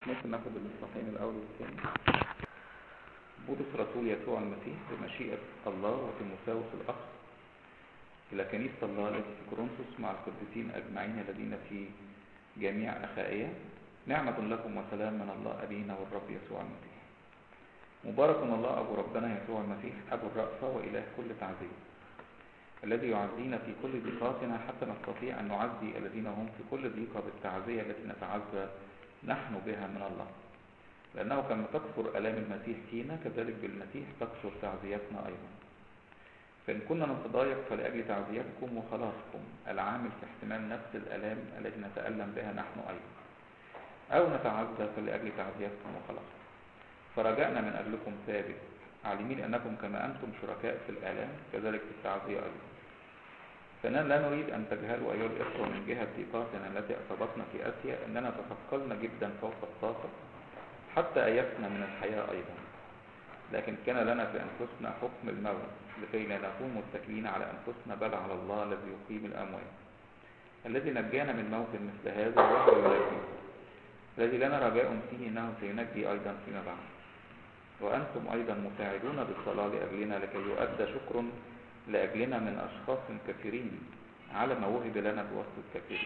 ممكن ناخد الاصحاحين الاول والثاني بولس رسول يسوع المسيح بمشيئة الله وتيموثاوس الأخ إلى كنيسة الله التي في كورنثوس مع القديسين أجمعين الذين في جميع أخائية نعمة لكم وسلام من الله أبينا والرب يسوع المسيح مبارك الله أبو ربنا يسوع المسيح أبو الرأفة وإله كل تعزية الذي يعزينا في كل ضيقاتنا حتى نستطيع أن نعزي الذين هم في كل ضيقة بالتعزية التي نتعزى نحن بها من الله لأنه كما تكثر ألام المسيح فينا كذلك بالمسيح تكثر تعزيتنا أيضا فإن كنا نتضايق فلأجل تعزيتكم وخلاصكم العامل في احتمال نفس الألام التي نتألم بها نحن أيضا أو نتعزى فلأجل تعزيتكم وخلاصكم فرجعنا من أجلكم ثابت عالمين أنكم كما أنتم شركاء في الآلام كذلك في التعزية أيضا فإننا لا نريد أن تجهلوا أيها الإخوة من جهة ضيقاتنا التي أصابتنا في آسيا أننا تثقلنا جدا فوق الطاقة حتى أيسنا من الحياة أيضا لكن كان لنا في أنفسنا حكم الموت لكي لا نكون متكلين على أنفسنا بل على الله الذي يقيم الأموات الذي نجانا من موت مثل هذا وهو ينجي الذي لنا رجاء فيه أنه سينجي أيضا فيما بعد وأنتم أيضا مساعدون بالصلاة لأجلنا لكي يؤدى شكر لأجلنا من أشخاص كثيرين على ما وهب لنا بواسطة كثيرين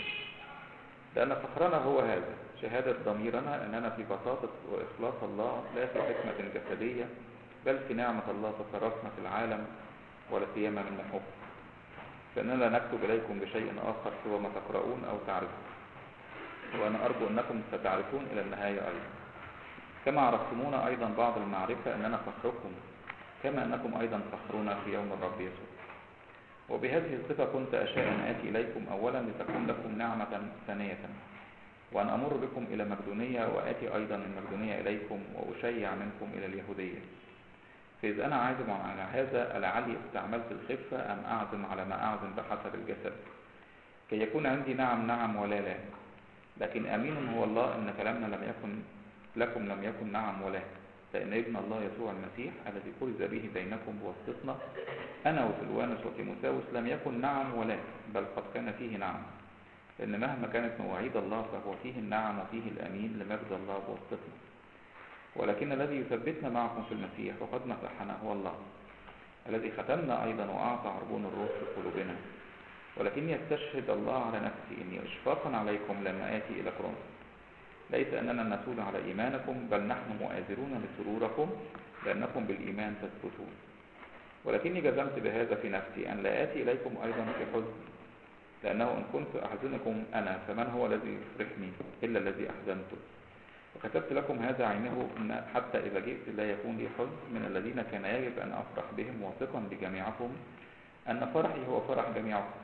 لأن فخرنا هو هذا شهادة ضميرنا أننا في بساطة وإخلاص الله لا في حكمة جسدية بل في نعمة الله تصرفنا في العالم ولا سيما من محبه فإننا لا نكتب إليكم بشيء آخر سوى ما تقرؤون أو تعرفون وأنا أرجو أنكم ستعرفون إلى النهاية أيضا كما عرفتمونا أيضا بعض المعرفة أننا فخركم كما أنكم أيضا فخرون في يوم الرب يسوع وبهذه الصفة كنت أشاء أن آتي إليكم أولا لتكون لكم نعمة ثانية وأن أمر بكم إلى مقدونية وآتي أيضا من مقدونية إليكم وأشيع منكم إلى اليهودية فإذا أنا عازم على هذا لعلي استعملت الخفة أم أعزم على ما أعزم بحسب الجسد كي يكون عندي نعم نعم ولا لا لكن أمين هو الله أن كلامنا لم يكن لكم لم يكن نعم ولا فإن ابن الله يسوع المسيح الذي كرز به بينكم بواسطتنا أنا وسلوانس وتيموثاوس لم يكن نعم ولا بل قد كان فيه نعم لأن مهما كانت مواعيد الله فهو فيه النعم وفيه الأمين لمجد الله بواسطتنا ولكن الذي يثبتنا معكم في المسيح وقد مسحنا هو الله الذي ختمنا أيضا وأعطى عربون الروح في قلوبنا ولكني استشهد الله على نفسي إني إشفاقا عليكم لما آتي إلى كورنثوس ليس أننا نسول على إيمانكم بل نحن مؤازرون لسروركم لأنكم بالإيمان تثبتون ولكني جزمت بهذا في نفسي أن لا آتي إليكم أيضا في حزن لأنه إن كنت أحزنكم أنا فمن هو الذي يفرحني إلا الذي أحزنته وكتبت لكم هذا عينه إن حتى إذا جئت لا يكون لي حزن من الذين كان يجب أن أفرح بهم واثقا بجميعكم أن فرحي هو فرح جميعكم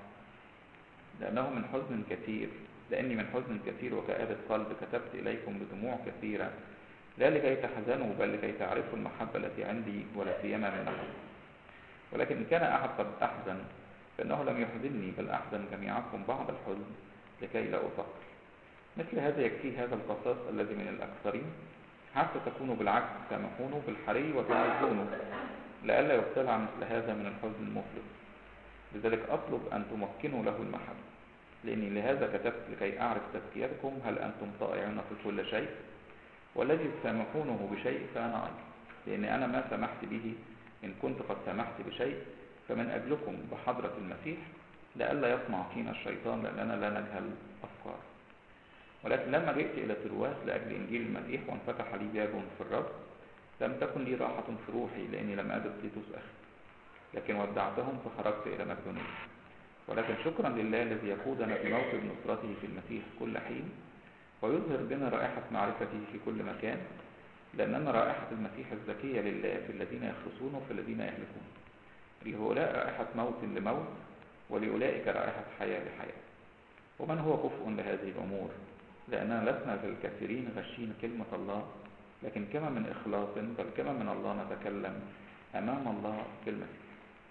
لأنه من حزن كثير لأني من حزن كثير وكآبة قلب كتبت إليكم بدموع كثيرة لا لكي تحزنوا بل لكي تعرفوا المحبة التي عندي ولا سيما من أحد ولكن إن كان أحد قد أحزن فإنه لم يحزنني بل أحزن جميعكم بعض الحزن لكي لا أفكر مثل هذا يكفي هذا القصاص الذي من الأكثرين حتى تكونوا بالعكس تسامحونه بالحري وتعزونه لئلا يبتلع مثل هذا من الحزن المفلس لذلك أطلب أن تمكنوا له المحبة لأني لهذا كتبت لكي أعرف تزكيتكم هل أنتم طائعون في كل شيء والذي تسامحونه بشيء فأنا أيضا لأن أنا ما سمحت به إن كنت قد سمحت بشيء فمن أجلكم بحضرة المسيح لئلا يطمع فينا الشيطان لأننا لا نجهل أفكار ولكن لما جئت إلى ترواس لأجل إنجيل المسيح وانفتح لي باب في الرب لم تكن لي راحة في روحي لأني لم أجد تيتوس أخي لكن ودعتهم فخرجت إلى مقدونية ولكن شكرا لله الذي يقودنا في موكب نصرته في المسيح كل حين ويظهر بنا رائحة معرفته في كل مكان لأننا رائحة المسيح الزكية لله في الذين يخلصون وفي الذين يهلكون لهؤلاء رائحة موت لموت ولأولئك رائحة حياة لحياة ومن هو كفء لهذه الأمور لأننا لسنا كالكثيرين غشين كلمة الله لكن كما من إخلاص بل كما من الله نتكلم أمام الله بالمسيح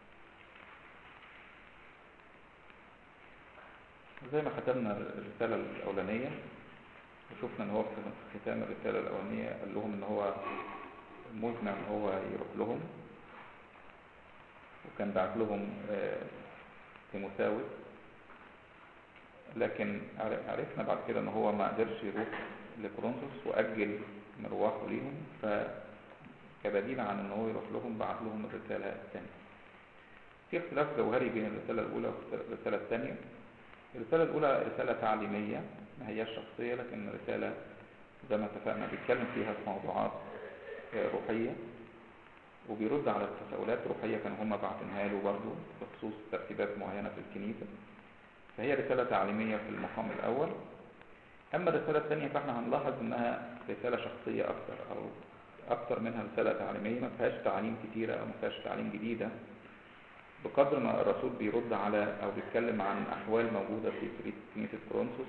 زي ما ختمنا الرسالة الأولانية وشفنا ان هو في ختام الرسالة الأولانية قال لهم ان هو مزمع ان هو يروح لهم وكان بعت لهم تيموثاوس لكن عرفنا بعد كده ان هو ما قدرش يروح لكورنثوس وأجل مروحه ليهم فكبديل عن ان هو يروح لهم بعت لهم الرسالة الثانية في اختلاف جوهري بين الرسالة الأولى والرسالة الثانية الرسالة الأولى رسالة تعليمية ما هي شخصية لكن رسالة زي ما اتفقنا بيتكلم فيها في موضوعات روحية وبيرد على تساؤلات روحية كانوا هم باعتينها له برضه بخصوص ترتيبات معينة في الكنيسة فهي رسالة تعليمية في المقام الأول أما الرسالة الثانية فإحنا هنلاحظ إنها رسالة شخصية أكثر أو أكثر منها رسالة تعليمية ما فيهاش تعليم كتيرة أو ما فيهاش تعليم جديدة بقدر ما الرسول بيرد على أو بيتكلم عن أحوال موجودة في كنيسة كورنثوس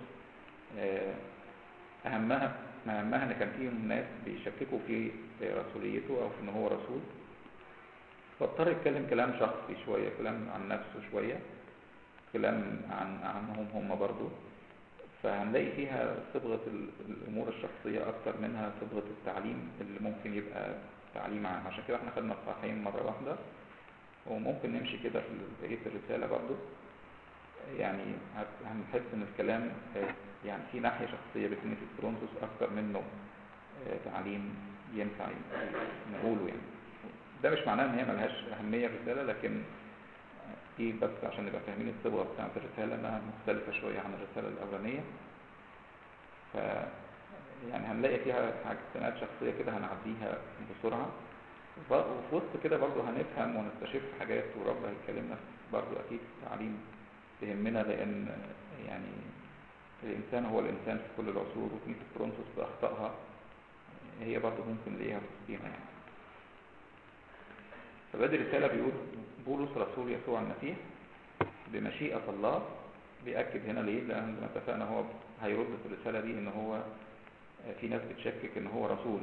أهمها أهمها إن كان فيهم ناس بيشككوا في رسوليته أو في إن هو رسول فاضطر يتكلم كلام شخصي شوية كلام عن نفسه شوية كلام عن عنهم هم برضو فهنلاقي فيها صبغة الأمور الشخصية أكتر منها صبغة التعليم اللي ممكن يبقى تعليم عام عشان كده احنا خدنا الصحيحين مرة واحدة وممكن نمشي كده في بقية الرسالة برضو يعني هنحس ان الكلام يعني في ناحية شخصية بكنيسة كورنثوس أكتر منه تعليم ينفع نقوله يعني ده مش معناه ان هي ملهاش أهمية الرسالة لكن دي بس عشان نبقى فاهمين الصبغة بتاعت الرسالة انها مختلفة شوية عن الرسالة الأولانية ف يعني هنلاقي فيها حاجات شخصية كده هنعديها بسرعة وفي وسط كده برضه هنفهم ونستشف حاجات ورب هيكلمنا برضه أكيد تعليم تهمنا لأن يعني الإنسان هو الإنسان في كل العصور وكنيسة كورنثوس بأخطائها هي برضه ممكن نلاقيها في وسطينا يعني فبدي رسالة بيقول بولس رسول يسوع المسيح بمشيئة الله بيأكد هنا ليه لأن زي ما اتفقنا هو هيرد في الرسالة دي إن هو في ناس بتشكك إن هو رسول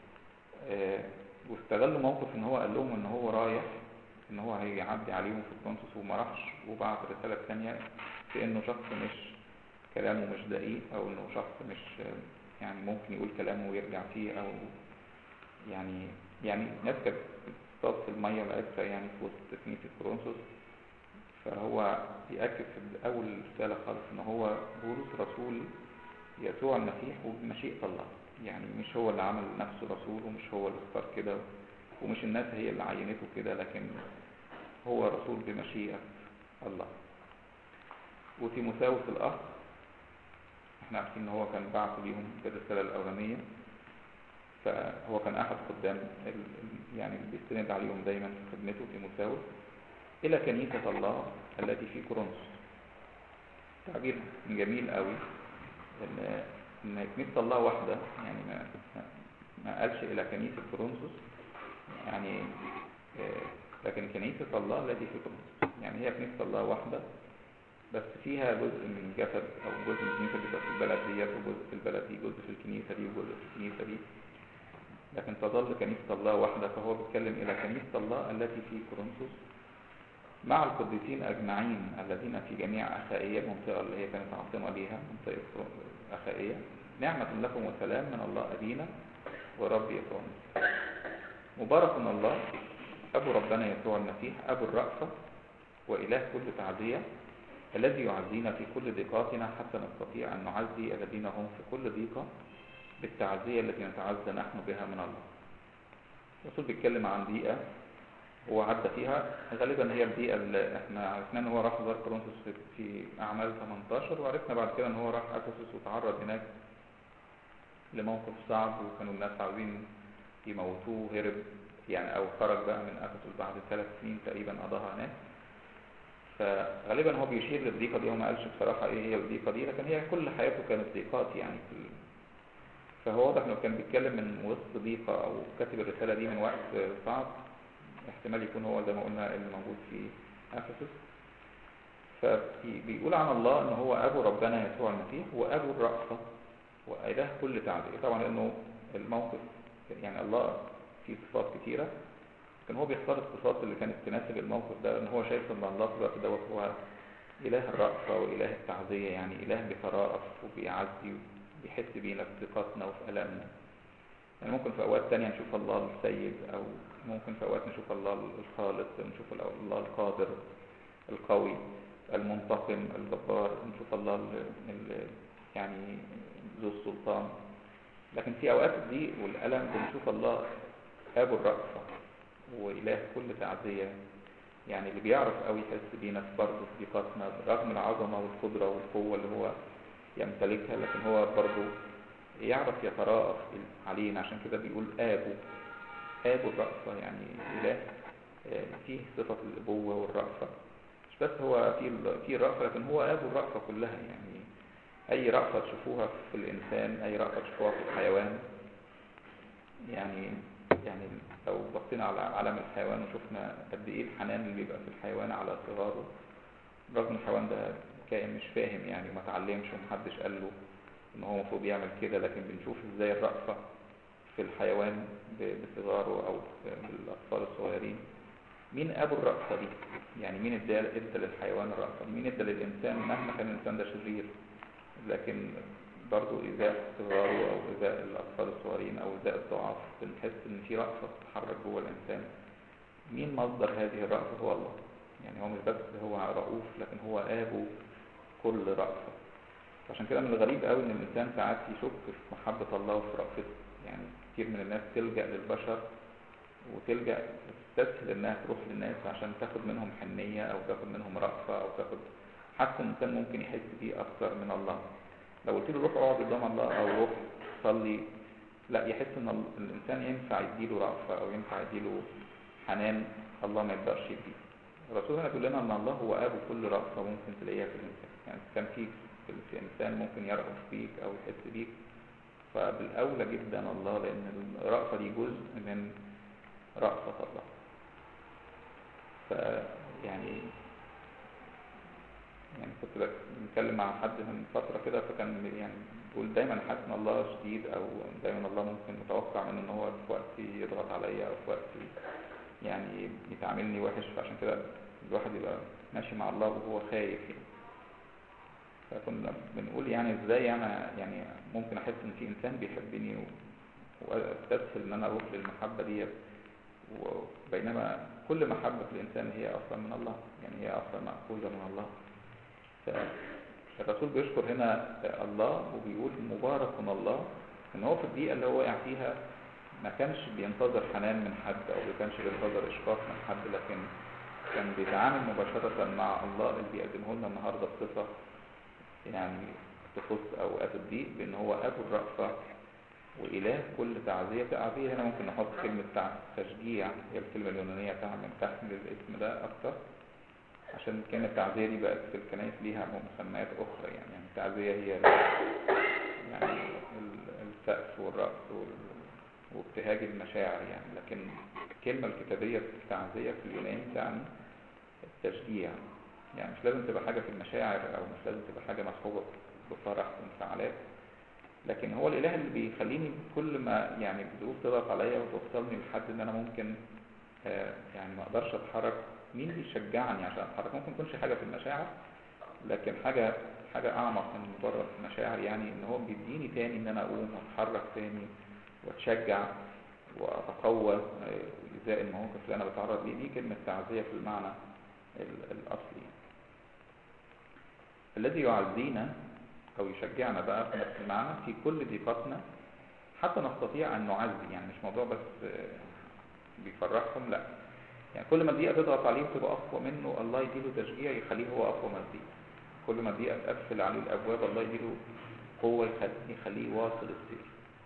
واستغلوا موقف إن هو قال لهم إن هو رايح إن هو هيعدي عليهم في كورنثوس وما راحش وبعت الرسالة الثانية في إنه شخص مش كلامه مش دقيق أو إنه شخص مش يعني ممكن يقول كلامه ويرجع فيه أو يعني يعني ناس كانت تصطاد في المية العكسة يعني في وسط كنيسة كورنثوس فهو بيأكد في أول رسالة خالص إن هو بولس رسول يسوع المسيح وبمشيئة الله يعني مش هو اللي عمل نفسه رسول ومش هو اللي اختار كده ومش الناس هي اللي عينته كده لكن هو رسول بمشيئة الله وتيموثاوس الأخ احنا عارفين ان هو كان بعث ليهم في الرسالة الأولانية فهو كان أحد خدام يعني بيستند عليهم دايما في خدمته تيموثاوس إلى كنيسة الله التي في كورنثوس تعبير جميل قوي إن إن كنيسة الله واحدة يعني ما ما قالش إلى كنيسة كورنثوس يعني لكن كنيسة الله التي في كورنثوس يعني هي كنيسة الله واحدة بس فيها جزء من جسد أو جزء من الكنيسة بيبقى في البلد ديت وجزء في البلد دي جزء في الكنيسة دي وجزء في الكنيسة دي لكن تظل كنيسة الله واحدة فهو بيتكلم إلى كنيسة الله التي في كورنثوس مع القديسين أجمعين الذين في جميع أخائية المنطقة اللي هي كانت عاصمة ليها منطقة أخائية نعمة لكم وسلام من الله أبينا ورب يسوع المسيح مبارك من الله أبو ربنا يسوع المسيح أبو الرأفة وإله كل تعزية الذي يعزينا في كل ضيقاتنا حتى نستطيع أن نعزي الذين هم في كل ضيقة بالتعزية التي نتعزى نحن بها من الله الرسول بيتكلم عن ضيقة هو عدى فيها غالبا هي البيئة اللي احنا عرفنا ان هو راح زار كورنثوس في, في اعمال 18 وعرفنا بعد كده ان هو راح افسس وتعرض هناك لموقف صعب وكانوا الناس عاوزين يموتوه هرب يعني او خرج بقى من افسس بعد ثلاث سنين تقريبا قضاها هناك فغالبا هو بيشير للضيقة دي هو ما قالش بصراحة ايه هي الضيقة دي لكن هي كل حياته كانت ضيقات يعني في فهو واضح انه كان بيتكلم من وسط ضيقة او كاتب الرسالة دي من وقت صعب احتمال يكون هو زي ما قلنا اللي موجود في افسس فبيقول عن الله ان هو ابو ربنا يسوع المسيح وابو الرأفة واله كل تعزية طبعا لانه الموقف يعني الله فيه صفات كتيرة لكن هو بيختار الصفات اللي كانت تناسب الموقف ده ان هو شايف ان الله في الوقت دوت هو اله الرأفة واله التعزية يعني اله بيترأف وبيعزي وبيحس بينا في ضيقاتنا وفي ألمنا يعني ممكن في أوقات تانية نشوف الله السيد أو ممكن في أوقات نشوف الله الخالق نشوف الله القادر القوي المنتقم الجبار نشوف الله ال ال يعني ذو السلطان لكن في اوقات الضيق والالم بنشوف الله ابو الرأفة واله كل تعزية يعني اللي بيعرف قوي يحس بينا في برضه في ضيقاتنا رغم العظمة والقدرة والقوة اللي هو يمتلكها لكن هو برضه يعرف يتراءف علينا عشان كده بيقول ابو ابو الرأفة يعني اله آه، فيه صفة الابوة والرأفة مش بس هو فيه فيه الرأفة لكن هو ابو الرأفة كلها يعني اي رأفة تشوفوها في الانسان اي رأفة تشوفوها في الحيوان يعني يعني لو بصينا على عالم الحيوان وشفنا قد ايه الحنان اللي بيبقى في الحيوان على صغاره رغم الحيوان ده كائن مش فاهم يعني وما تعلمش ومحدش قال له ان هو المفروض يعمل كده لكن بنشوف ازاي الرأفة في الحيوان بصغاره او بالاطفال الصغيرين مين ابو الرأفة دي يعني مين ادى ادى للحيوان الرأفة دي مين ادى للانسان مهما كان الانسان ده شرير لكن برضو إزاء صغاره أو إزاء الأطفال الصغيرين أو إزاء الضعاف بنحس إن في رأفة بتتحرك جوه الإنسان مين مصدر هذه الرأفة هو الله يعني هو مش بس هو رؤوف لكن هو آبو كل رأفة عشان كده من الغريب قوي إن الإنسان ساعات يشك في محبة الله وفي رأفته يعني كتير من الناس تلجأ للبشر وتلجأ تستسهل إنها تروح للناس عشان تاخد منهم حنية أو تاخد منهم رأفة أو تاخد حتى الإنسان ممكن يحس بيه أكثر من الله لو قلت له روح اقعد قدام الله او روح صلي لا يحس ان الانسان ينفع يديله رأفة او ينفع يديله حنان الله ما يقدرش يديه الرسول هنا بيقول لنا ان الله هو ابو كل رأفة ممكن تلاقيها في الانسان يعني كان في في انسان ممكن يرأف فيك او يحس بيك فبالاولى جدا الله لان الرأفة دي جزء من رأفة الله فيعني يعني كنت بتكلم مع حد من فترة كده فكان يعني بيقول دايما حاسس ان الله شديد او دايما الله ممكن متوقع منه ان هو في وقت يضغط عليا او في وقت يعني يتعاملني وحش فعشان كده الواحد يبقى ماشي مع الله وهو خايف يعني فكنا بنقول يعني ازاي انا يعني ممكن احس ان في انسان بيحبني واستسهل ان انا اروح للمحبة دي وبينما كل محبة في الانسان هي اصلا من الله يعني هي اصلا مأخوذة من الله الرسول بيشكر هنا الله وبيقول مبارك من الله ان هو في الدقيقة اللي هو وقع فيها ما كانش بينتظر حنان من حد او ما كانش بينتظر اشفاق من حد لكن كان بيتعامل مباشرة مع الله اللي بيقدمه لنا النهاردة بصفة يعني تخص اوقات الضيق بان هو ابو الرأفة وإله كل تعزية تعزية هنا ممكن نحط كلمة تشجيع هي الكلمة اليونانية تعمل تحمل الاسم ده أكتر عشان كان التعزية دي بقت في الكنائس ليها مسميات أخرى يعني, يعني التعزية هي يعني السقف والرأس وابتهاج المشاعر يعني لكن الكلمة الكتابية في التعزية في اليونان تعني التشجيع يعني مش لازم تبقى حاجة في المشاعر أو مش لازم تبقى حاجة مصحوبة بفرح وانفعالات لكن هو الإله اللي بيخليني كل ما يعني الظروف تضغط عليا وتوصلني لحد ان انا ممكن آه يعني ما اقدرش اتحرك مين بيشجعني عشان اتحرك ممكن تكونش حاجة في المشاعر لكن حاجة حاجة اعمق من مجرد مشاعر يعني ان هو بيديني تاني ان انا اقوم واتحرك تاني واتشجع واتقوى ازاء المواقف اللي انا بتعرض ليه دي كلمة تعزية في المعنى الاصلي الذي يعزينا او يشجعنا بقى في نفس المعنى في كل ضيقتنا حتى نستطيع ان نعزي يعني مش موضوع بس بيفرحهم لا يعني كل ما الدقيقة تضغط عليه وتبقى أقوى منه الله يديله تشجيع يخليه هو أقوى من الدقيقة كل ما الدقيقة تقفل عليه الأبواب الله يديله قوة يخليه واصل السير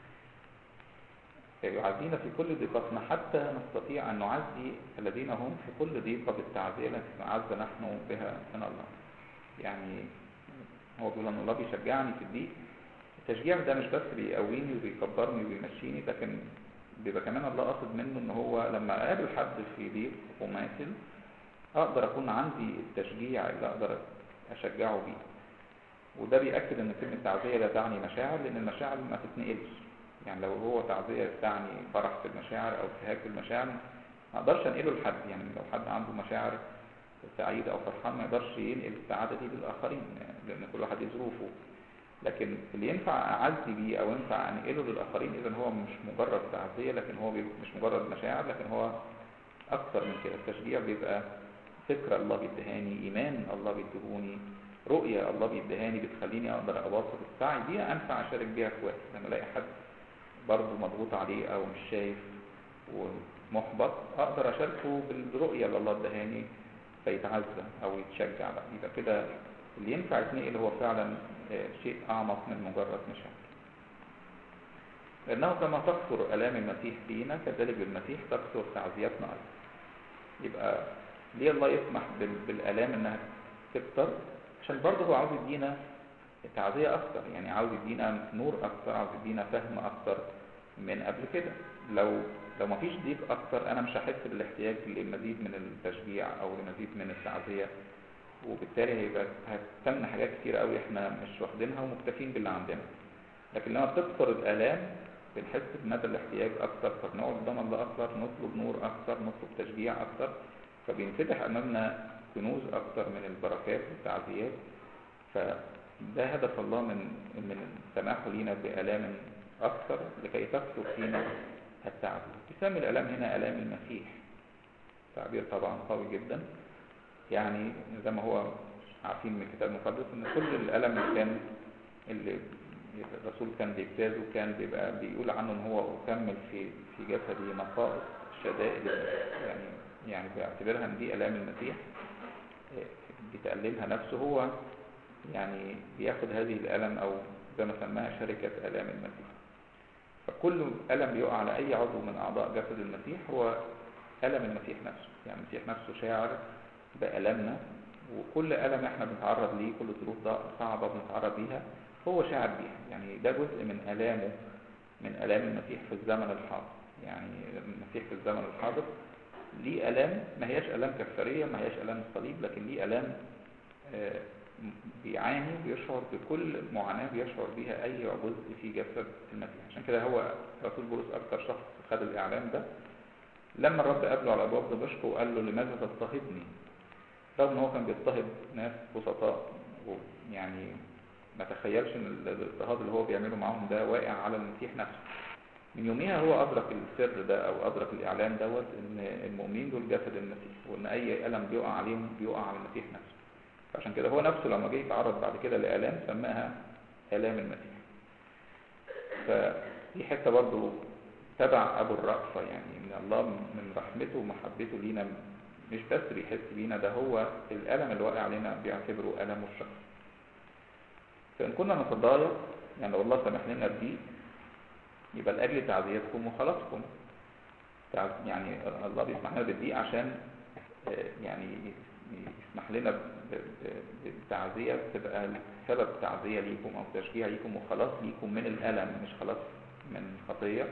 يعزينا في كل ضيقتنا حتى نستطيع أن نعزي الذين هم في كل ضيقة بالتعزية التي نعز نحن بها من الله يعني هو بيقول أن الله بيشجعني في الضيق التشجيع ده مش بس بيقويني وبيكبرني وبيمشيني لكن بيبقى كمان الله قصد منه ان هو لما اقابل حد في ضيق وماثل اقدر اكون عندي التشجيع اللي اقدر اشجعه بيه وده بيأكد ان كلمة تعزية لا تعني مشاعر لان المشاعر ما تتنقلش يعني لو هو تعزية تعني فرح في المشاعر او ابتهاج في المشاعر ما اقدرش انقله لحد يعني لو حد عنده مشاعر سعيد او فرحان ما يقدرش ينقل السعادة دي للاخرين لان كل واحد ليه ظروفه لكن اللي ينفع أعزي بيه أو ينفع أنقله للآخرين إذا هو مش مجرد تعزية لكن هو مش مجرد مشاعر لكن هو أكثر من كده التشجيع بيبقى فكرة الله بيدهاني إيمان الله بيدهوني رؤية الله بيدهاني بتخليني أقدر أواصل السعي دي أنفع أشارك بيها إخواتي لما ألاقي حد برضه مضغوط عليه او مش شايف ومحبط اقدر اشاركه بالرؤية اللي الله ادهاني فيتعزى او يتشجع بقى يبقى كده اللي ينفع يتنقل هو فعلا آه، شيء اعمق من مجرد مشاعر لأنه كما تكثر آلام المسيح فينا كذلك بالمسيح تكثر تعزيتنا أيضا يبقى ليه الله يسمح بال- بالآلام إنها تكتر عشان برضه هو عاوز يدينا تعزية أكتر يعني عاوز يدينا نور أكتر عاوز يدينا فهم أكتر من قبل كده لو لو مفيش ضيق أكتر أنا مش هحس بالاحتياج لمزيد من التشجيع أو لمزيد من التعزية وبالتالي هيبقى هتستنى حاجات كتير قوي احنا مش واخدينها ومكتفين باللي عندنا لكن لما بتكثر الآلام بنحس بمدى الاحتياج أكتر فبنقعد قدام الله أكتر نطلب نور أكتر نطلب تشجيع أكتر فبينفتح أمامنا كنوز أكتر من البركات والتعزيات فده هدف الله من من سماحه لينا بآلام أكثر لكي تكثر فينا التعزية يسمي الآلام هنا آلام المسيح تعبير طبعا قوي جدا يعني زي ما هو عارفين من الكتاب المقدس ان كل الألم اللي كان اللي الرسول كان بيجتازه كان بيبقى بيقول عنه ان هو اكمل في في جسدي نقائص شدائد يعني يعني بيعتبرها ان دي الام المسيح آه، بيتألمها نفسه هو يعني بياخد هذه الالم او زي ما سماها شركة الام المسيح فكل ألم بيقع على أي عضو من أعضاء جسد المسيح هو ألم المسيح نفسه يعني المسيح نفسه شاعر بألمنا وكل ألم احنا بنتعرض ليه كل ظروف ض- صعبة بنتعرض ليها هو شاعر بيها يعني ده جزء من آلامه من آلام المسيح في الزمن الحاضر يعني المسيح في الزمن الحاضر ليه آلام ما هياش آلام كفارية ما هياش آلام الصليب لكن ليه آلام آه، بيعاني بيشعر بكل معاناة بيشعر بها أي جزء في جسد المسيح عشان كده هو رسول بولس أكثر شخص خد الإعلام ده لما الرب قابله على أبواب دمشق وقال له لماذا تضطهدني رغم ان هو كان بيضطهد ناس بسطاء ويعني ما تخيلش ان ال- الاضطهاد اللي هو بيعمله معاهم ده واقع على المسيح نفسه من يوميها هو ادرك السر ده او ادرك الاعلان دوت ان المؤمنين دول جسد المسيح وان اي الم بيقع عليهم بيقع على المسيح نفسه فعشان كده هو نفسه لما جه يتعرض بعد كده لالام سماها الام المسيح فدي حته برضه تبع ابو الرأفة يعني ان الله من رحمته ومحبته لينا مش بس بيحس بينا ده هو الألم اللي واقع علينا بيعتبره ألمه الشخصي فإن كنا نتضايق يعني لو الله سمح لنا بضيق يبقى لأجل تعزيتكم وخلاصكم تع- يعني الله بيسمح لنا بالضيق عشان آه، يعني يسمح لنا ب- ب- بالتعزية تبقى سبب تعزية ليكم أو تشجيع ليكم وخلاص ليكم من الألم مش خلاص من خطية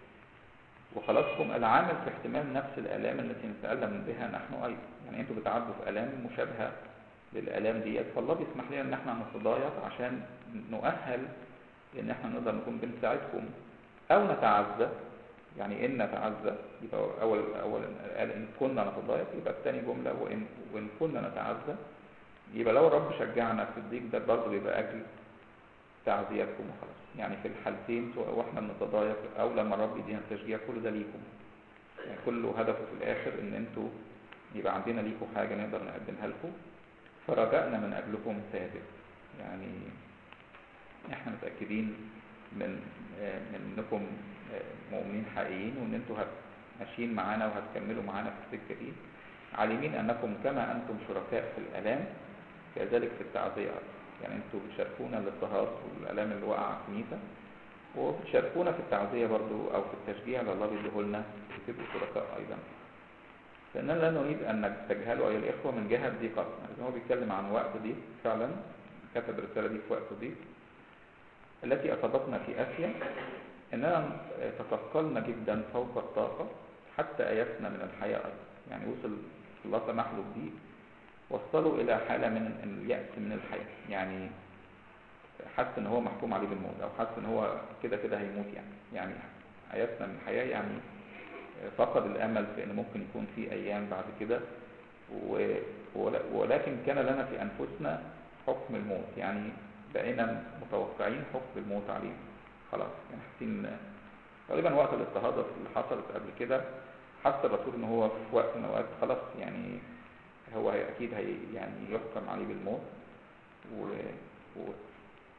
وخلاصكم العامل في احتمال نفس الآلام التي نتألم بها نحن أيضا يعني أنتوا بتعدوا في آلام مشابهة للآلام ديت فالله بيسمح لنا إن احنا نتضايق عشان نؤهل إن احنا نقدر نكون بنساعدكم أو نتعزى يعني إن نتعزى يبقى أول أول قال إن كنا نتضايق يبقى الثاني جملة وإن وإن كنا نتعزى يبقى لو الرب شجعنا في الضيق ده برضه بيبقى أجل تعزيتكم وخلاص يعني في الحالتين سواء واحنا بنتضايق او لما الرب يدينا التشجيع كل ده ليكم يعني كله هدفه في الاخر ان انتوا يبقى عندنا ليكم حاجة نقدر نقدمها لكم فرجائنا من اجلكم ثابت يعني احنا متأكدين من آه، من انكم آه، مؤمنين حقيقيين وان انتوا هت- ماشيين معانا وهتكملوا معانا في السكة دي عالمين انكم كما انتم شركاء في الالام كذلك في التعزية أيضا. يعني انتوا بتشاركونا الاضطهاد والالام اللي وقع على الكنيسه وبتشاركونا في التعزيه برضو او في التشجيع اللي الله بيديه لنا وتبقوا شركاء ايضا فاننا لا نريد ان تجهلوا ايها الاخوه من جهه ضيقتنا لان هو بيتكلم عن وقت ضيق فعلا كتب الرساله دي في وقت ضيق التي اصابتنا في اسيا اننا تثقلنا جدا فوق الطاقه حتى ايسنا من الحياه ايضا يعني وصل الله سمح له بضيق وصلوا إلى حالة من اليأس من الحياة يعني حس ان هو محكوم عليه بالموت او حس ان هو كده كده هيموت يعني يعني عيسنا من الحياة يعني فقد الامل في ان ممكن يكون في ايام بعد كده و- ول- ولكن كان لنا في انفسنا حكم الموت يعني بقينا متوقعين حكم الموت عليه خلاص يعني حاسين غالبا وقت الاضطهاد اللي حصلت قبل كده حس الرسول ان هو في وقت من الاوقات خلاص يعني هو هي- اكيد هي يعني يحكم عليه بالموت و... و...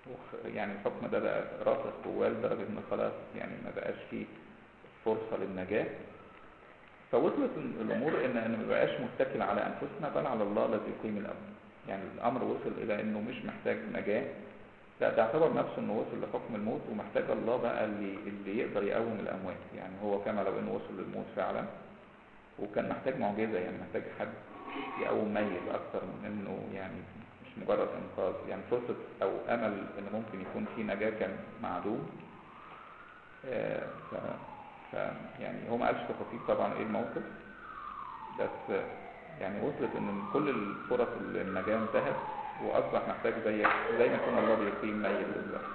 وخ- يعني الحكم ده بقى راسخ جواه لدرجة ان خلاص يعني ما بقاش فيه فرصة للنجاة فوصلت ال- الامور ان ان ما بقاش متكل على انفسنا بل على الله الذي يقيم الامر يعني الامر وصل الى انه مش محتاج نجاة لا ده اعتبر نفسه انه وصل لحكم الموت ومحتاج الله بقى اللي اللي يقدر يقوم الاموات يعني هو كما لو انه وصل للموت فعلا وكان محتاج معجزة يعني محتاج حد يقوم ميت اكتر من انه يعني مش مجرد انقاذ يعني فرصة او امل ان ممكن يكون في نجاة كان معدوم آه، ف ف يعني هو ما قالش تفاصيل طبعا ايه الموقف بس آه، يعني وصلت ان كل الفرص النجاة انتهت واصبح محتاج زي زي ما يكون الله بيقيم ميت بالظبط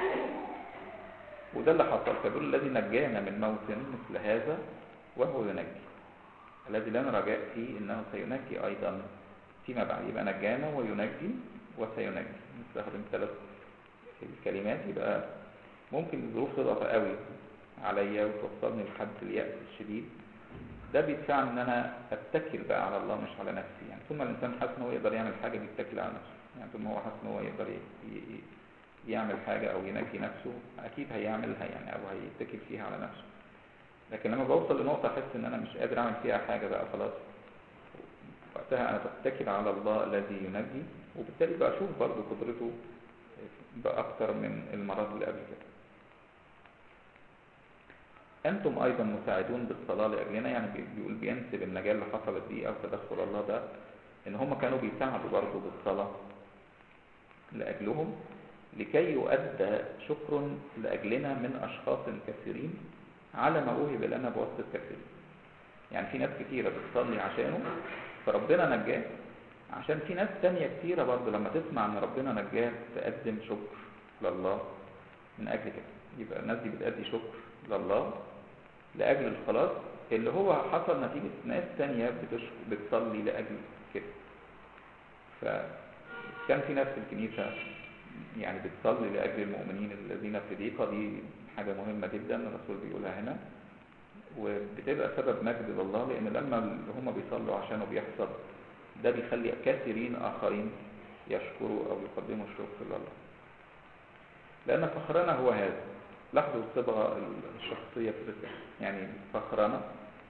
وده اللي حصل فبيقول الذي نجانا من موت مثل هذا وهو ينجي الذي لنا رجاء فيه انه سينجي ايضا فيما بعد يبقى نجانا وينجي وسينجي نستخدم ثلاث الكلمات يبقى ممكن الظروف تضغط قوي عليا وتوصلني لحد اليأس الشديد ده بيدفعني ان انا اتكل بقى على الله مش على نفسي يعني طول ما الانسان حاسس ان هو يقدر يعمل حاجه بيتكل على نفسه يعني طول ما هو حاسس ان هو يقدر ي- ي- يعمل حاجه او ينجي نفسه اكيد هيعملها يعني او هيتكل فيها على نفسه لكن لما بوصل لنقطه احس ان انا مش قادر اعمل فيها حاجه بقى خلاص وقتها انا بتكل على الله الذي ينجي وبالتالي بشوف برضه قدرته باكتر من المرات اللي قبل كده أنتم أيضا مساعدون بالصلاة لأجلنا يعني بي- بيقول بينسب النجاة اللي حصلت دي أو تدخل الله ده إن هم كانوا بيساعدوا برضه بالصلاة لأجلهم لكي يؤدى شكر لأجلنا من أشخاص كثيرين على ما أوهب لنا بواسطة كثيرين يعني في ناس كثيرة بتصلي عشانه فربنا نجاه عشان في ناس تانية كثيرة برضه لما تسمع ان ربنا نجاه تقدم شكر لله من اجل كده يبقى الناس دي بتأدي شكر لله لأجل الخلاص اللي هو حصل نتيجة ناس تانية بتشك... بتصلي لأجل كده فكان في ناس في الكنيسة يعني بتصلي لأجل المؤمنين الذين في ضيقة دي حاجة مهمة جدا الرسول بيقولها هنا وبتبقى سبب مجد لله لأن لما اللي هم بيصلوا عشانه بيحصل ده بيخلي كثيرين آخرين يشكروا أو يقدموا الشكر لله لأن فخرنا هو هذا لاحظوا الصبغة الشخصية في الرسالة يعني فخرنا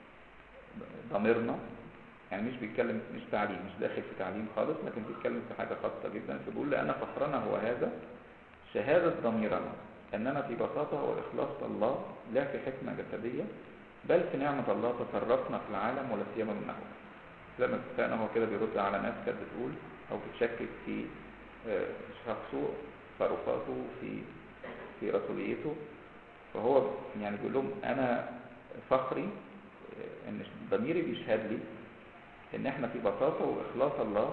ضميرنا يعني مش بيتكلم مش تعليم مش داخل في تعليم خالص لكن بيتكلم في حاجة خاصة جدا فبيقول لأن فخرنا هو هذا شهادة ضميرنا أننا في بساطة وإخلاص الله لا في حكمة جسدية بل في نعمة الله تصرفنا في العالم ولا سيما من نحوه لما اتفقنا هو كده بيرد على ناس كانت بتقول أو بتشكك في آه، شخصه تصرفاته في في رسوليته فهو يعني بيقول لهم أنا فخري آه، إن ضميري بيشهد لي إن إحنا في بساطة وإخلاص الله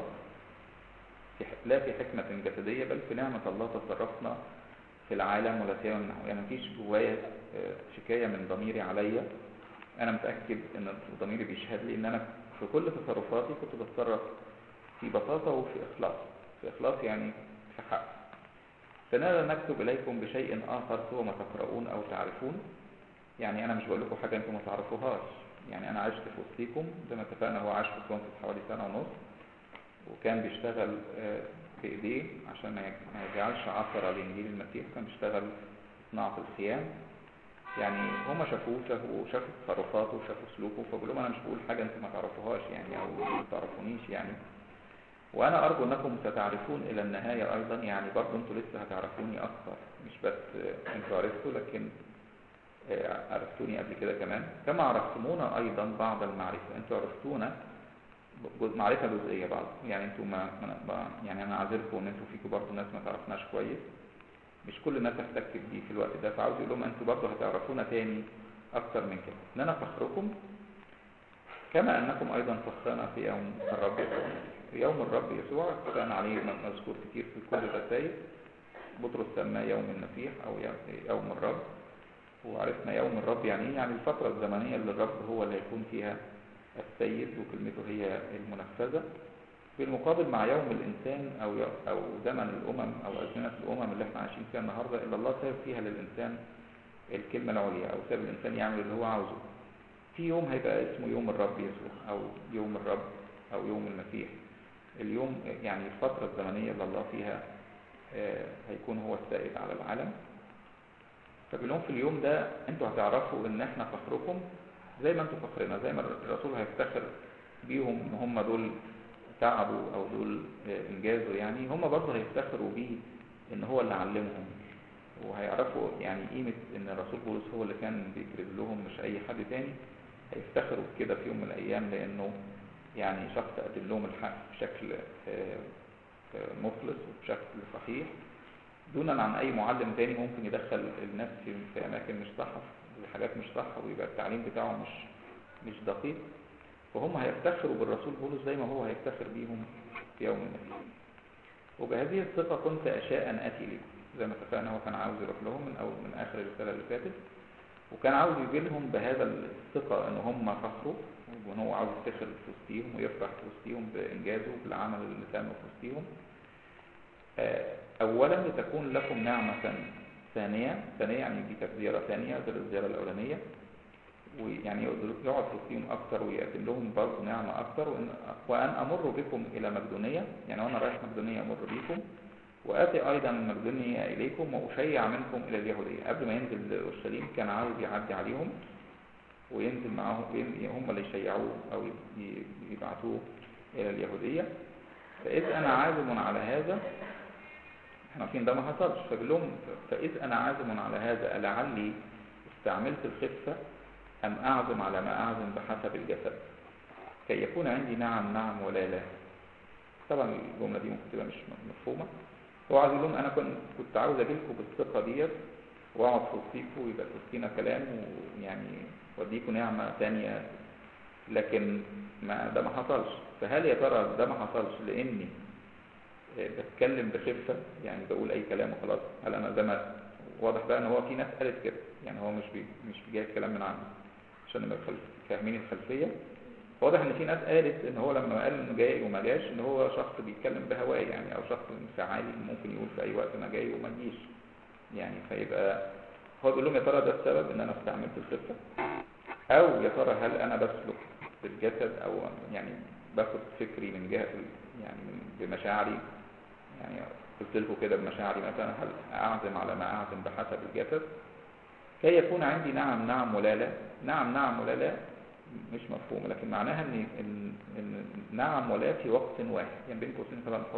في ح- لا في حكمة جسدية بل في نعمة الله تصرفنا في العالم ولا سيما من نحوه يعني مفيش جوايا آه، شكاية من ضميري عليا أنا متأكد إن ضميري بيشهد لي إن أنا في كل تصرفاتي كنت بتصرف في بساطة وفي إخلاص في إخلاص يعني في حق فنرى نكتب إليكم بشيء آخر سوى ما تقرؤون أو تعرفون يعني أنا مش بقول لكم حاجة أنتم ما تعرفوهاش يعني أنا عشت في وسطيكم زي ما اتفقنا هو عاش في كونسل حوالي سنة ونص وكان بيشتغل آه، بإيديه عشان ما يج- ما يجعلش عثرة لإنجيل المسيح كان بيشتغل في صناعة الخيام يعني هما شافوه شافوا شافوا تصرفاته وشافوا سلوكه فبقول لهم انا مش بقول حاجه انتم ما تعرفوهاش يعني او ما تعرفونيش يعني وانا ارجو انكم ستعرفون الى النهايه ايضا يعني برضه انتوا لسه هتعرفوني اكثر مش بس آه، انتوا عرفتوا لكن آه، عرفتوني قبل كده كمان كما عرفتمونا ايضا بعض المعرفه انتوا عرفتونا جزء- معرفه جزئيه بعض يعني انتوا ما ما- ما- يعني انا عاذركم ان انتوا فيكم برضه ناس ما تعرفناش كويس مش كل الناس هتحتك بيه في الوقت ده فعاوز يقول لهم انتوا برضه هتعرفونا تاني اكتر من كده ان انا فخركم كما انكم ايضا فخرنا في يوم الرب يسوع المسيح. يوم الرب يسوع كان عليه مذكور كتير في كل الرسائل بطرس سماه يوم المسيح او يوم الرب وعرفنا يوم الرب يعني ايه يعني الفترة الزمنية اللي الرب هو اللي هيكون فيها السيد وكلمته هي المنفذة بالمقابل مع يوم الإنسان أو أو زمن الأمم أو أزمنة الأمم اللي احنا عايشين فيها النهاردة إلا الله ساب فيها للإنسان الكلمة العليا أو ساب الإنسان يعمل اللي هو عاوزه في يوم هيبقى اسمه يوم الرب يسوع أو يوم الرب أو يوم المسيح اليوم يعني الفترة الزمنية اللي الله فيها آه، هيكون هو السائد على العالم فبيقول لهم في اليوم ده انتوا هتعرفوا ان احنا فخركم زي ما انتوا فخرنا زي ما الرسول هيفتخر بيهم ان هم دول تعبوا او دول آه، انجازوا يعني هم برضه هيفتخروا بيه ان هو اللي علمهم وهيعرفوا يعني قيمة ان الرسول بولس هو اللي كان بيكرز لهم مش اي حد تاني هيفتخروا بكده في يوم من الايام لانه يعني شخص قدم لهم الحق بشكل آه، آه، مخلص وبشكل صحيح دونا عن اي معلم تاني ممكن يدخل الناس في في اماكن مش صح في حاجات مش صح ويبقى التعليم بتاعه مش مش دقيق فهم هيفتخروا بالرسول بولس زي ما هو هيفتخر بيهم في يوم من الايام وبهذه الثقة كنت أشاء أن أتي لكم زي ما اتفقنا هو كان عاوز يروح لهم من أول من آخر الرسالة اللي فاتت وكان عاوز يجي لهم بهذا الثقة إن هم فخروا وإن هو عاوز يفتخر في وسطيهم ويفرح في وسطيهم بإنجازه بالعمل اللي تم في وسطيهم آه، أولا لتكون لكم نعمة ثانية ثانية يعني دي كانت زيارة ثانية غير الزيارة الأولانية ويعني يقعد- يقعد في وسطهم أكتر ويقدم لهم برضه نعمة أكتر وإن, وأن أمر بكم إلى مقدونية يعني وأنا رايح مقدونية أمر بكم وآتي أيضا من مقدونية إليكم وأشيع منكم إلى اليهودية قبل ما ينزل أورشليم كان عاوز يعدي عليهم وينزل معاهم وين- هم اللي يشيعوه أو ي- يبعثوه إلى اليهودية فإذ أنا عازم على هذا احنا عارفين ده ما حصلش فبيقول لهم فإذ أنا عازم على هذا لعلي استعملت الخفة أم أعزم على ما أعزم بحسب الجسد كي يكون عندي نعم نعم ولا لا طبعا الجملة دي ممكن تبقى مش مفهومة هو عايز يقول لهم أنا كنت كنت عاوز أجيلكم بالثقة ديت وأقعد في وسطيكم ويبقى في وسطينا كلام ويعني وأديكم نعمة تانية لكن ما ده ما حصلش فهل يا ترى ده ما حصلش لأني آه، بتكلم بخفة يعني بقول أي كلام وخلاص هل أنا ده ما واضح بقى إن هو في ناس قالت كده يعني هو مش بي مش جاي الكلام من عنده عشان نبقى خلف- فاهمين الخلفية واضح ان في ناس قالت ان هو لما قال انه جاي وما جاش ان هو شخص بيتكلم بهواه يعني او شخص انفعالي ممكن يقول في اي وقت انا جاي وما تجيش يعني فيبقى هو بيقول لهم يا ترى ده السبب ان انا استعملت الخفه او يا ترى هل انا بسلك بالجسد او يعني باخد فكري من جهه ال- يعني من بمشاعري يعني قلت لكم كده بمشاعري مثلا هل اعزم على ما اعزم بحسب الجسد كي يكون عندي نعم نعم ولا لا نعم نعم ولا لا مش مفهوم لكن معناها ان ان, إن نعم ولا في وقت واحد يعني بين قوسين طبعا نحط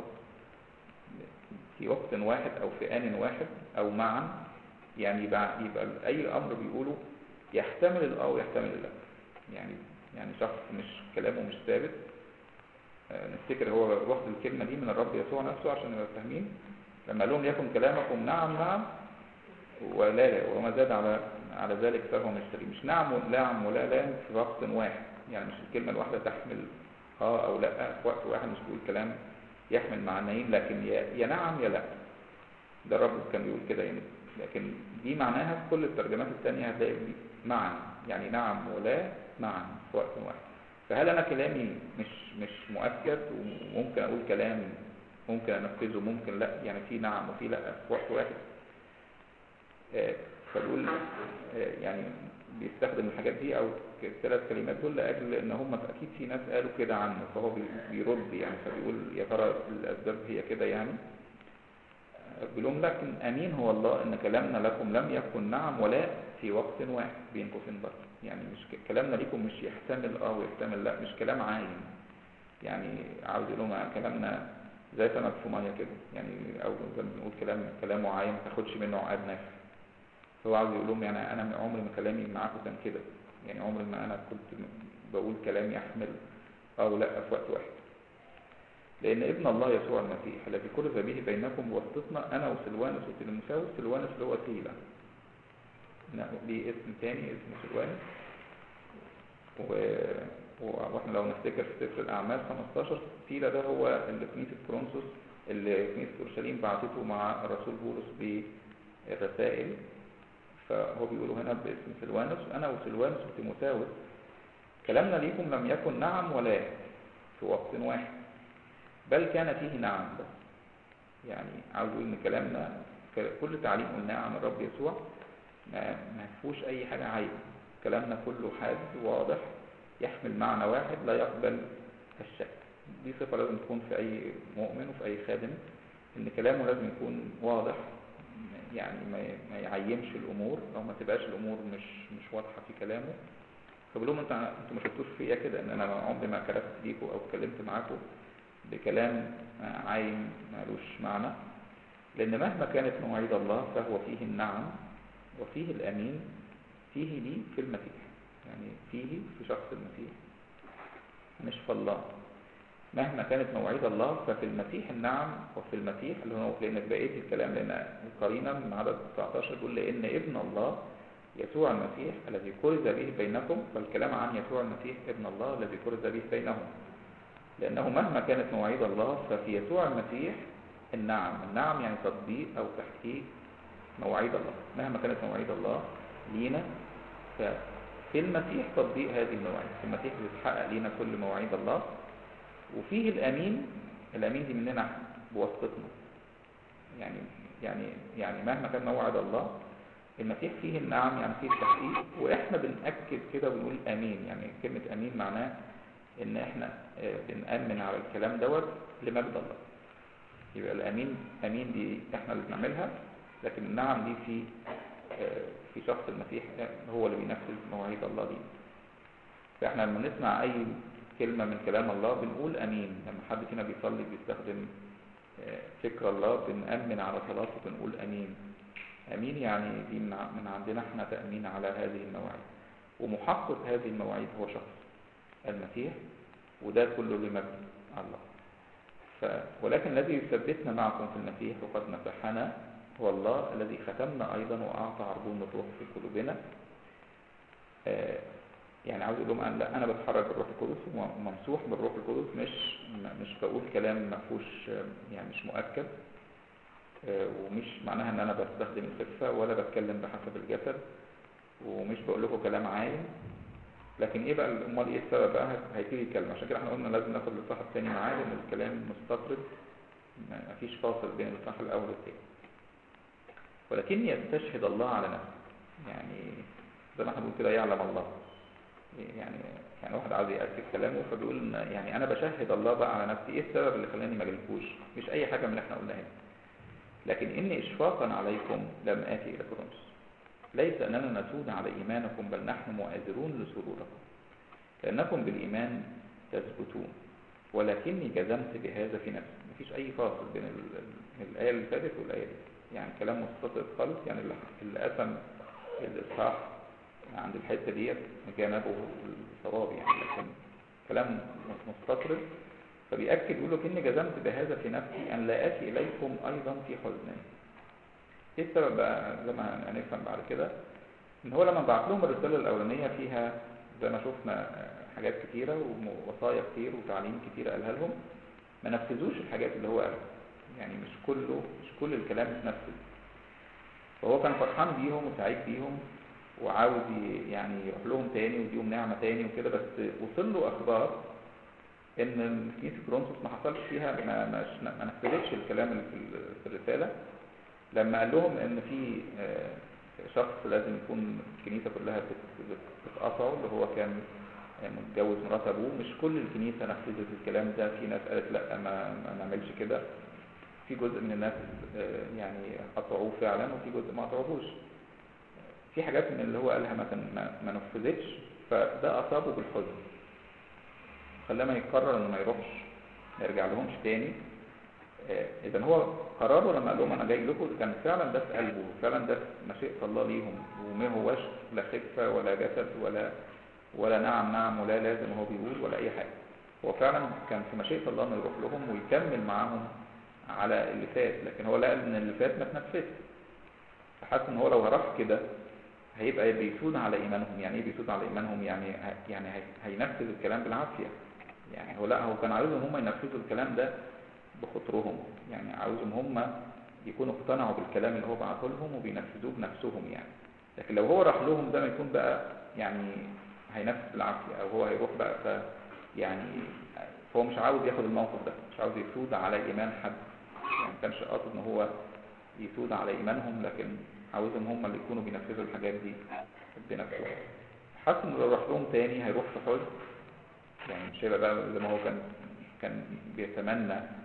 في وقت واحد او في ان واحد او معا يعني يبقى, يبقى اي امر بيقوله يحتمل الاه ويحتمل اللا يعني يعني شخص مش كلامه مش ثابت آه، نفتكر هو واخد الكلمه دي من الرب يسوع نفسه عشان نبقى فاهمين لما قال لهم يكن كلامكم نعم نعم ولا لا وما زاد على على ذلك فهو مشتري مش نعم نعم ولا لا في وقت واحد يعني مش الكلمة الواحدة تحمل اه او لا في وقت واحد مش بيقول كلام يحمل معنيين لكن يا, يا نعم يا لا ده الرب كان بيقول كده يعني لكن دي معناها في كل الترجمات الثانية هتلاقي دي معا يعني نعم ولا معا في وقت واحد فهل انا كلامي مش مش مؤكد وممكن اقول كلام ممكن انفذه ممكن لا يعني في نعم وفي لا في وقت واحد آه، فبيقول آه، يعني بيستخدم الحاجات دي او الثلاث كلمات دول لاجل ان هم اكيد في ناس قالوا كده عنه فهو بي- بيرد يعني فبيقول يا ترى الاسباب هي كده يعني آه، بيقول لهم لكن امين هو الله ان كلامنا لكم لم يكن نعم ولا في وقت واحد بين قوسين برضه يعني مش ك- كلامنا ليكم مش يحتمل اه ويحتمل لا مش كلام عايم يعني عاوز يقول لهم آه، كلامنا زي سمك في ميه كده يعني او زي ما بنقول كلام كلامه عايم ما تاخدش منه عقاد نافع هو عاوز يقول لهم يعني انا من عمري ما كلامي معاكم كان كده يعني عمري ما انا كنت بقول كلام يحمل او لا في وقت واحد لان ابن الله يسوع المسيح الذي كرز به بينكم بواسطتنا انا وسلوانس وتلمساوس سلوانس اللي هو سيلا نعم، ليه اسم تاني اسمه سلوانس و... و- واحنا لو نفتكر في سفر الاعمال 15 سيلا ده هو اللي كنيسه كورنثوس اللي كنيسه اورشليم بعتته مع الرسول بولس بالرسائل فهو بيقولوا هنا باسم سلوانس انا وسلوانس وتيموثاوس كلامنا ليكم لم يكن نعم ولا في وقت واحد بل كان فيه نعم بس يعني عاوز يقول ان كلامنا ك- كل تعليم قلناه عن الرب يسوع ما ما فيهوش اي حاجه عيب كلامنا كله حاد واضح يحمل معنى واحد لا يقبل الشك دي صفه لازم تكون في اي مؤمن وفي اي خادم ان كلامه لازم يكون واضح يعني ما ما يعيمش الامور او ما تبقاش الامور مش مش واضحه في كلامه فبقول لهم انت انتوا ما شفتوش فيا كده ان انا عمري ما كلمت ليكم او اتكلمت معاكم بكلام عايم مالوش معنى لان مهما كانت مواعيد الله فهو فيه النعم وفيه الامين فيه لي في المسيح يعني فيه في شخص المسيح مش في الله مهما كانت مواعيد الله ففي المسيح النعم وفي المسيح اللي هو لان في بقيه الكلام لان القرينه من عدد 19 بيقول لان ابن الله يسوع المسيح الذي كرز به بينكم فالكلام عن يسوع المسيح ابن الله الذي كرز به بينهم لانه مهما كانت مواعيد الله ففي يسوع المسيح النعم النعم يعني تطبيق او تحقيق مواعيد الله مهما كانت مواعيد الله لينا ففي المسيح تطبيق هذه المواعيد في المسيح بيتحقق لينا كل مواعيد الله وفيه الامين الامين دي مننا بواسطتنا يعني يعني يعني مهما كان موعد الله المسيح فيه النعم يعني فيه التحقيق واحنا بنأكد كده ونقول امين يعني كلمة امين معناه ان احنا بنأمن على الكلام دوت لمجد الله يبقى الامين امين دي احنا اللي بنعملها لكن النعم دي في في شخص المسيح هو اللي بينفذ مواعيد الله دي فاحنا لما نسمع اي كلمة من كلام الله بنقول امين لما حد فينا بيصلي بيستخدم فكر الله بنأمن على صلاته بنقول امين امين يعني دي من عندنا احنا تأمين على هذه المواعيد ومحقق هذه المواعيد هو شخص المسيح وده كله لمجد الله ف... ولكن الذي يثبتنا معكم في المسيح وقد مسحنا هو الله الذي ختمنا أيضا وأعطى عربون الروح في قلوبنا آه يعني عاوز اقول لهم أنا, لا أنا بتحرك بالروح القدس وممسوح بالروح القدس مش مش بقول كلام ما فيهوش يعني مش مؤكد آه ومش معناها ان انا بستخدم الخفة ولا بتكلم بحسب الجسد ومش بقول لكم كلام عايم لكن ايه بقى امال ايه السبب بقى هيبتدي يتكلم عشان كده احنا قلنا لازم ناخد الاصحاح الثاني معاه لان الكلام مستطرد مفيش فاصل بين الاصحاح الاول والثاني ولكني يستشهد الله على نفسه يعني زي ما احنا بنقول كده يعلم الله يعني يعني واحد عاوز يأكد كلامه فبيقول ان يعني انا بشهد الله بقى على نفسي ايه السبب اللي خلاني ما جالكوش مش اي حاجه من اللي احنا قلناها لكن اني اشفاقا عليكم لم اتي الى كورنثوس ليس أننا نسود على إيمانكم بل نحن مؤازرون لسروركم لأنكم بالإيمان تثبتون ولكني جزمت بهذا في نفسي مفيش أي فاصل بين الآية اللي فاتت والآية دي يعني كلام مستطرد خالص يعني اللي قسم الإصحاح عند الحتة ديت جانبه الصواب يعني لكن كلام مستطرد فبيأكد يقول له كني جزمت بهذا في نفسي أن لا آتي إليكم أيضا في حزن ايه السبب بقى زي ما هنفهم بعد كده ان هو لما بعت لهم الرسالة الاولانية فيها زي ما شفنا حاجات كتيرة ووصايا كتير وتعليم كتير قالها لهم ما نفذوش الحاجات اللي هو قالها يعني مش كله مش كل الكلام اتنفذ فهو كان فرحان بيهم وسعيد بيهم وعاوز يعني يروح لهم تاني ويديهم نعمة تاني وكده بس وصل له اخبار ان كنيسة كورنثوس ما حصلش فيها ما, ما نفذتش الكلام اللي في الرسالة لما قال لهم ان في شخص لازم يكون الكنيسة كلها بتقطعه اللي هو كان متجوز مرات ابوه مش كل الكنيسة نفذت الكلام ده في ناس قالت لا ما, ما نعملش كده في جزء من الناس يعني قطعوه فعلا وفي جزء ما قطعوهوش في حاجات من اللي هو قالها ما ما نفذتش فده اصابه بالحزن خلاه ما يقرر انه ما يروحش ما يرجع لهمش تاني اذا هو قراره لما قال لهم انا جاي لكم كان فعلا ده في قلبه فعلا ده في مشيئه الله ليهم وما هوش لا خفه ولا جسد ولا ولا نعم نعم ولا لازم هو بيقول ولا اي حاجه هو فعلا كان في مشيئه الله انه يروح لهم ويكمل معاهم على اللي فات لكن هو لقى ان اللي فات ما اتنفذش فحس ان هو لو راح كده هيبقى بيسود على ايمانهم يعني ايه بيسود على ايمانهم يعني يعني هينفذ الكلام بالعافيه يعني هو لا هو كان عاوزهم هم ينفذوا الكلام ده بخطرهم يعني عاوزهم هم يكونوا اقتنعوا بالكلام اللي هو بعته لهم وبينفذوه بنفسهم يعني لكن لو هو راح لهم ده ما يكون بقى يعني هينفذ بالعافيه او هو هيروح بقى ف يعني فهو مش عاوز ياخد الموقف ده مش عاوز يسود على ايمان حد يعني ما كانش قاصد ان هو يسود على ايمانهم لكن عاوزهم هم اللي يكونوا بينفذوا الحاجات دي بنفسهم حاسس انه لو راح لهم تاني هيروح في حزن يعني مش هيبقى بقى زي ما هو كان كان بيتمنى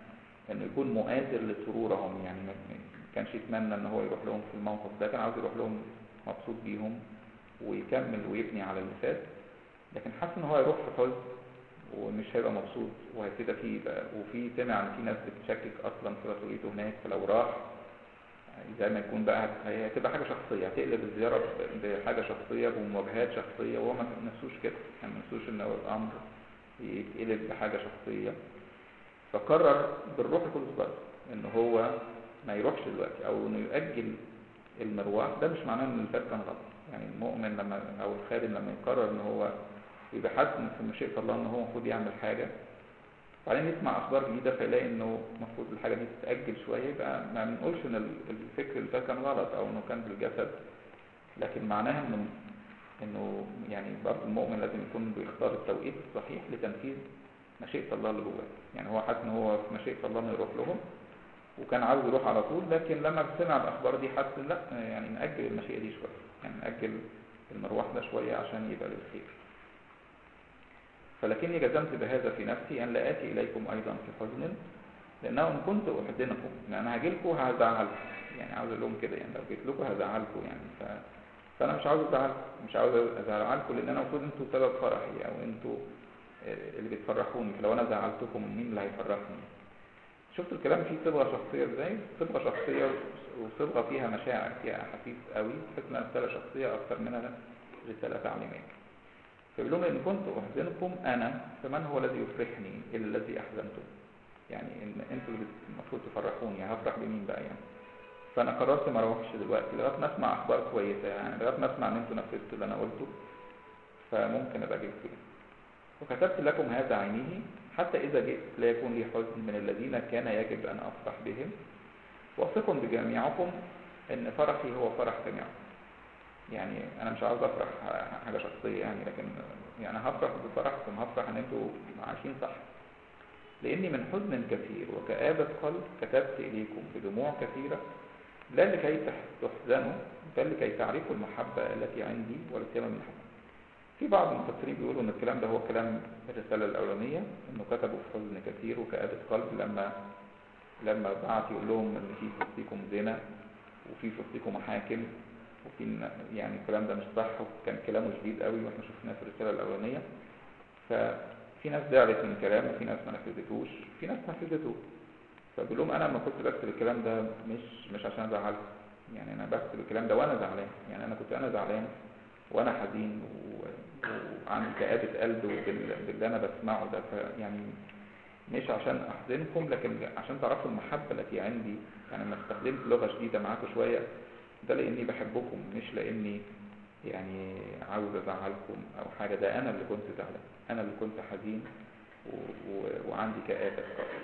انه يكون مؤازر لسرورهم يعني ما كانش يتمنى ان هو يروح لهم في الموقف ده كان عاوز يروح لهم مبسوط بيهم ويكمل ويبني على اللي فات لكن حاسس ان هو يروح في حزن ومش هيبقى مبسوط وهيبتدى فيه بقى وفي سمع ان في ناس بتشكك اصلا في رسوليته هناك فلو راح زي ما يكون بقى هي هتبقى حاجه شخصيه هتقلب الزياره بحاجه شخصيه بمواجهات شخصيه وهو ما نفسوش كده يعني ما نفسوش ان الامر يتقلب بحاجه شخصيه فقرر بالروح القدس بقى ان هو ما يروحش دلوقتي او انه يؤجل المرواح ده مش معناه ان الفات كان غلط يعني المؤمن لما او الخادم لما يقرر ان هو يبقى حاسس في مشيئه الله ان هو المفروض يعمل حاجه بعدين يسمع اخبار جديده فيلاقي انه المفروض الحاجه دي تتاجل شويه يبقى ما بنقولش ان الفكر اللي فات كان غلط او انه كان بالجسد لكن معناها انه انه يعني برضه المؤمن لازم يكون بيختار التوقيت الصحيح لتنفيذ مشيئه الله اللي جواه يعني هو حاسس ان هو في مشيئه الله انه يروح لهم وكان عاوز يروح على طول لكن لما سمع الاخبار دي حس لا يعني ناجل المشيئه دي شويه يعني ناجل المروح ده شويه عشان يبقى للخير فلكني جزمت بهذا في نفسي أن لا آتي إليكم أيضا في حزن لأنه إن كنت أحزنكم لأن أنا هاجي لكم هزعلكم يعني عاوز أقول لهم كده يعني لو جيت لكم هزعلكم يعني ف... فأنا مش عاوز أزعلكم مش عاوز أزعلكم لأن أنا المفروض أنتوا سبب فرحي أو أنتوا اللي بتفرحوني فلو أنا زعلتكم مين اللي هيفرحني شفت الكلام فيه صبغة شخصية ازاي صبغة شخصية وصبغة فيها مشاعر فيها أحاسيس قوي بحيث انها رسالة شخصية أكثر منها رسالة تعليمية فبيقول لهم إن كنت أحزنكم أنا فمن هو الذي يفرحني إلا الذي أحزنتم يعني إن أنتوا اللي المفروض تفرحوني هفرح بمين بقى يعني فأنا قررت ما أروحش دلوقتي لغاية ما أسمع أخبار كويسة يعني لغاية ما أسمع إن أنتوا نفذتوا اللي أنا قلته فممكن أبقى أجيب فيه وكتبت لكم هذا عينيه حتى إذا جئت لا يكون لي حزن من الذين كان يجب أن أفرح بهم واثق بجميعكم أن فرحي هو فرح جميعكم يعني أنا مش عاوز أفرح حاجة شخصية يعني لكن يعني هفرح بفرحكم هفرح أن أنتوا عايشين صح لأني من حزن كثير وكآبة قلب كتبت إليكم بدموع كثيرة لا لكي تحزنوا بل لكي تعرفوا المحبة التي عندي والتي من المحبة في بعض المفسرين بيقولوا ان الكلام ده هو كلام الرسالة الأولانية انه كتبوا في حزن كثير وكآبة قلب لما لما بعت يقول لهم ان في في وسطكم زنا وفي في وسطكم محاكم وفي يعني الكلام ده مش صح وكان كلامه شديد قوي واحنا شفناه في الرسالة الأولانية ففي ناس زعلت من كلامه وفي ناس ما نفذتوش في ناس نفذته فبقول لهم انا لما كنت بكتب الكلام ده مش مش عشان ازعلكم يعني انا بكتب الكلام ده وانا زعلان يعني انا كنت انا زعلان وانا حزين و... وعندي كآبة قلب باللي انا بسمعه ده يعني مش عشان احزنكم لكن عشان تعرفوا المحبة التي عندي يعني انا استخدمت لغة شديدة معاكم شوية ده لاني بحبكم مش لاني يعني عاوز ازعلكم او حاجة ده انا اللي كنت زعلان انا اللي كنت حزين و... و... وعندي كآبة قلب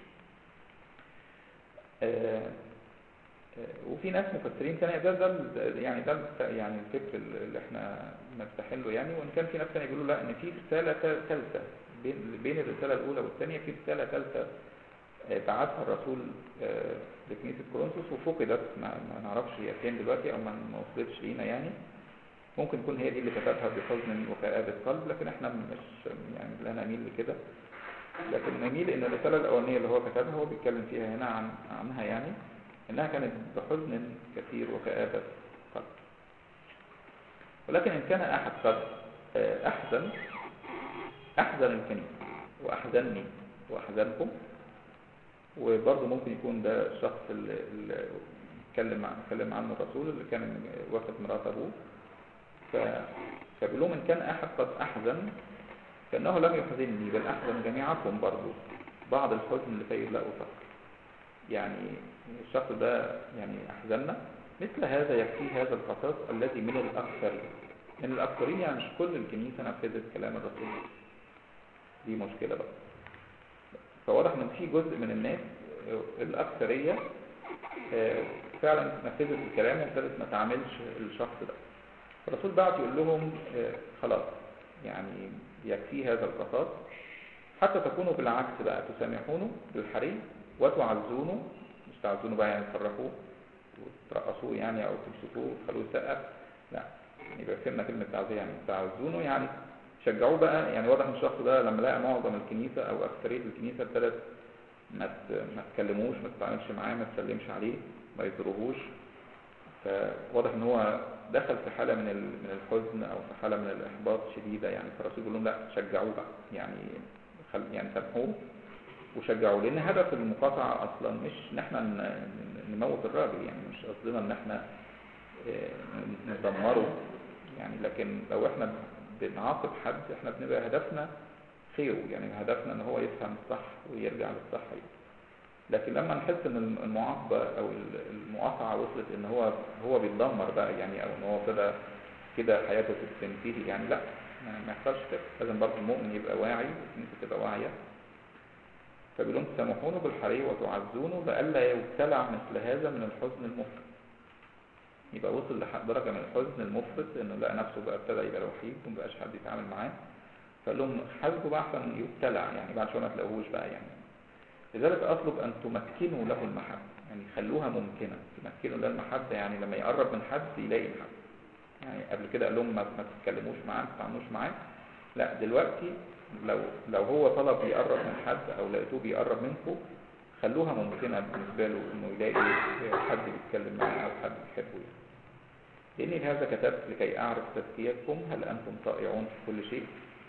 آه وفي ناس مفسرين تانية ده ده يعني ده يعني الفكر اللي احنا نستحله يعني وان كان في ناس تانية يقولوا لا ان في رسالة ثالثة بين بين الرسالة الأولى والثانية في رسالة ثالثة بعتها الرسول لكنيسة كورنثوس وفقدت ما, ما نعرفش هي فين دلوقتي او ما وصلتش لينا يعني ممكن تكون هي دي اللي كتبها بحزن وكآبة قلب لكن احنا مش يعني لا نميل لكده لكن نميل ان الرسالة الأولانية اللي هو كتبها هو بيتكلم فيها هنا عن عنها يعني انها كانت بحزن كثير وكآبة قلب ولكن ان كان احد قد احزن احزن الكنيسة واحزنني واحزنكم وبرضه ممكن يكون ده الشخص اللي, اللي اتكلم عن اتكلم عنه الرسول اللي كان واخد مرات ابوه فبيقول لهم ان كان احد قد احزن فانه لم يحزنني بل احزن جميعكم برضه بعض الحزن لكي لا افكر يعني الشخص ده يعني أحزننا مثل هذا يكفي هذا القصاص الذي من الأكثرين من الأكثرين يعني مش كل الكنيسة نفذت كلام الرسول دي مشكلة بقى فواضح ان في جزء من الناس الأكثرية فعلا نفذت الكلام وابتدت ما تعملش الشخص ده الرسول بعد يقول لهم خلاص يعني يكفي هذا القصاص حتى تكونوا بالعكس بقى تسامحونه بالحري وتعزونه مش تعزونه بقى يعني تفرحوه وترقصوه يعني او تمسكوه وتخلوه يسقف لا يبقى فهمنا كلمة تعزيه يعني تعزونه يعني شجعوه بقى يعني واضح ان الشخص ده لما لقى معظم الكنيسة او اكثرية الكنيسة ابتدت ما ت- ما تكلموش ما تتعاملش معاه ما تسلمش عليه ما يزوروهوش فواضح ان هو دخل في حالة من ال- من الحزن او في حالة من الاحباط شديدة يعني فالرسول بيقول لهم لا شجعوه بقى يعني خل يعني سامحوه وشجعوه لان هدف المقاطعة اصلا مش ان احنا ن- ن- نموت الراجل يعني مش قصدنا ان احنا آه، ندمره يعني لكن لو احنا بنعاقب حد احنا بنبقى هدفنا خيره يعني هدفنا ان هو يفهم الصح ويرجع للصح لكن لما نحس ان المعاقبة او المقاطعة وصلت ان هو هو بيتدمر بقى يعني او ان هو ابتدى كده حياته تنتهي يعني لا ما ما يحصلش كده لازم برضه المؤمن يبقى واعي والكنيسة تبقى واعية فبيقول لهم تسامحونه بالحري وتعزونه لئلا يبتلع مثل هذا من الحزن المفرط يبقى وصل لدرجة من الحزن المفرط انه لقى نفسه بقى ابتدى يبقى وحيد ومبقاش حد يتعامل معاه فقال لهم حاسبوا بقى احسن يبتلع يعني بعد شويه ما تلاقوهوش بقى يعني لذلك اطلب ان تمكنوا له المحبه يعني خلوها ممكنه تمكنوا له المحبه يعني لما يقرب من حد يلاقي محبه يعني قبل كده قال لهم ما ما تتكلموش معاه ما تتعاملوش معاه لا دلوقتي لو لو هو طلب يقرب من حد او لقيتوه بيقرب منكم خلوها ممكنه بالنسبه له انه يلاقي حد بيتكلم معاه او حد بيحبه يعني لاني لهذا كتبت لكي اعرف تزكيتكم هل انتم طائعون في كل شيء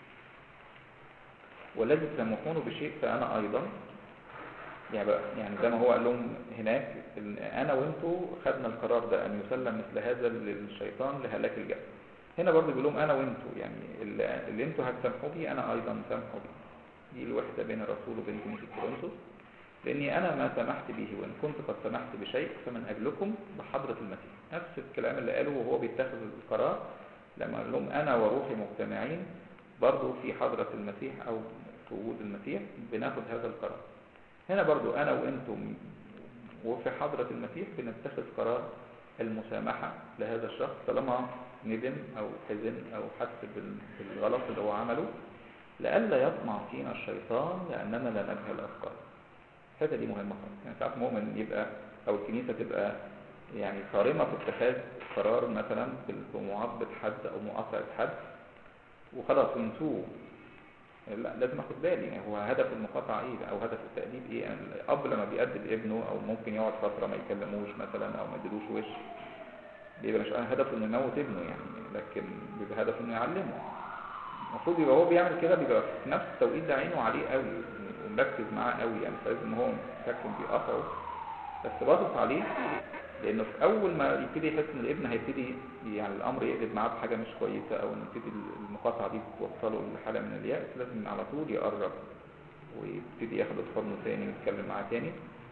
والذي تسمحونه بشيء فانا ايضا يعني بقى يعني زي ما هو قال لهم هناك إن انا وانتوا خدنا القرار ده ان يسلم مثل هذا للشيطان لهلاك الجسد هنا برضه بيقول لهم انا وانتوا يعني اللي, اللي انتوا هتسامحوا بيه انا ايضا سامحوا بيه دي الوحده بين الرسول وبين كنيسه كورنثوس لاني انا ما سمحت به وان كنت قد سمحت بشيء فمن اجلكم بحضره المسيح نفس الكلام اللي قاله وهو بيتخذ القرار لما قال لهم انا وروحي مجتمعين برضه في حضره المسيح او في وجود المسيح بناخد هذا القرار هنا برضو أنا وإنتم وفي حضرة المسيح بنتخذ قرار المسامحة لهذا الشخص طالما ندم أو حزن أو حس بال- بالغلط اللي هو عمله لئلا يطمع فينا الشيطان لأننا لا نجهل أفكار الحته دي مهمة خالص يعني ساعات مؤمن يبقى أو الكنيسة تبقى يعني صارمة في اتخاذ قرار مثلا في معاقبة حد أو مقاطعة حد وخلاص ونسوه لا لازم اخد بالي يعني هو هدف المقاطعة ايه او هدف التأديب ايه يعني الاب لما بيأدب ابنه او ممكن يقعد فترة ما يكلموش مثلا او ما يديلوش وش بيبقى مش هدفه انه يموت ابنه يعني لكن بيبقى هدفه انه يعلمه المفروض يبقى هو بيعمل كده بيبقى في نفس التوقيت ده عينه عليه قوي ومركز معاه قوي يعني فلازم هو فاكر بيقطعه بس باصص عليه لانه في اول ما يبتدي يحس ان الابن هيبتدي يعني الامر يقلب معاه بحاجه مش كويسه او ان يبتدي المقاطعه دي توصله لحاله من اليأس لازم على طول يقرب ويبتدي ياخده في حضنه تاني ويتكلم معاه تاني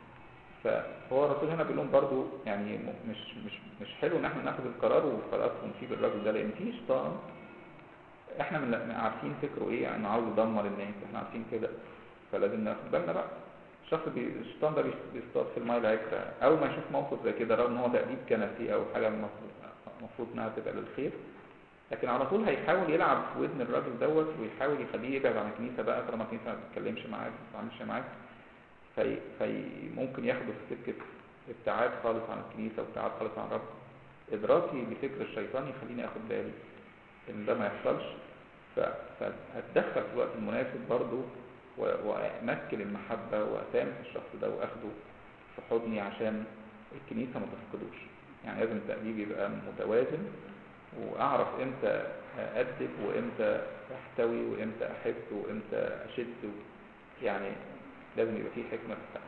فهو الرسول هنا بيقول لهم برضه يعني م- مش مش مش حلو ان احنا ناخد القرار وخلاص ونسيب الراجل ده لان في شيطان احنا من عارفين فكره ايه يعني عاوز يدمر الناس احنا عارفين كده فلازم ناخد بالنا بقى الشخص بي... الشيطان ده بيص- بيصطاد في الماء العكرة اول ما يشوف موقف زي كده رغم ان هو تأديب كنسي او حاجه المفروض المفروض انها تبقى للخير لكن على طول هيحاول يلعب في ودن الراجل دوت ويحاول يخليه يبعد عن الكنيسه بقى طالما الكنيسه ما بتتكلمش معاك ما بتتعاملش معاك في... في ممكن ياخده في سكه ابتعاد خالص عن الكنيسه وابتعاد خالص عن الرب ادراكي بفكر الشيطان يخليني اخد بالي ان ده ما يحصلش ف... فاتدخل في الوقت المناسب برضه و- وامكن المحبه واسامح الشخص ده واخده في حضني عشان الكنيسه ما تفقدوش يعني لازم التأديب يبقى متوازن واعرف امتى أأدب وامتى احتوي وامتى احب وامتى اشد يعني لازم يبقى فيه حكمه في التعامل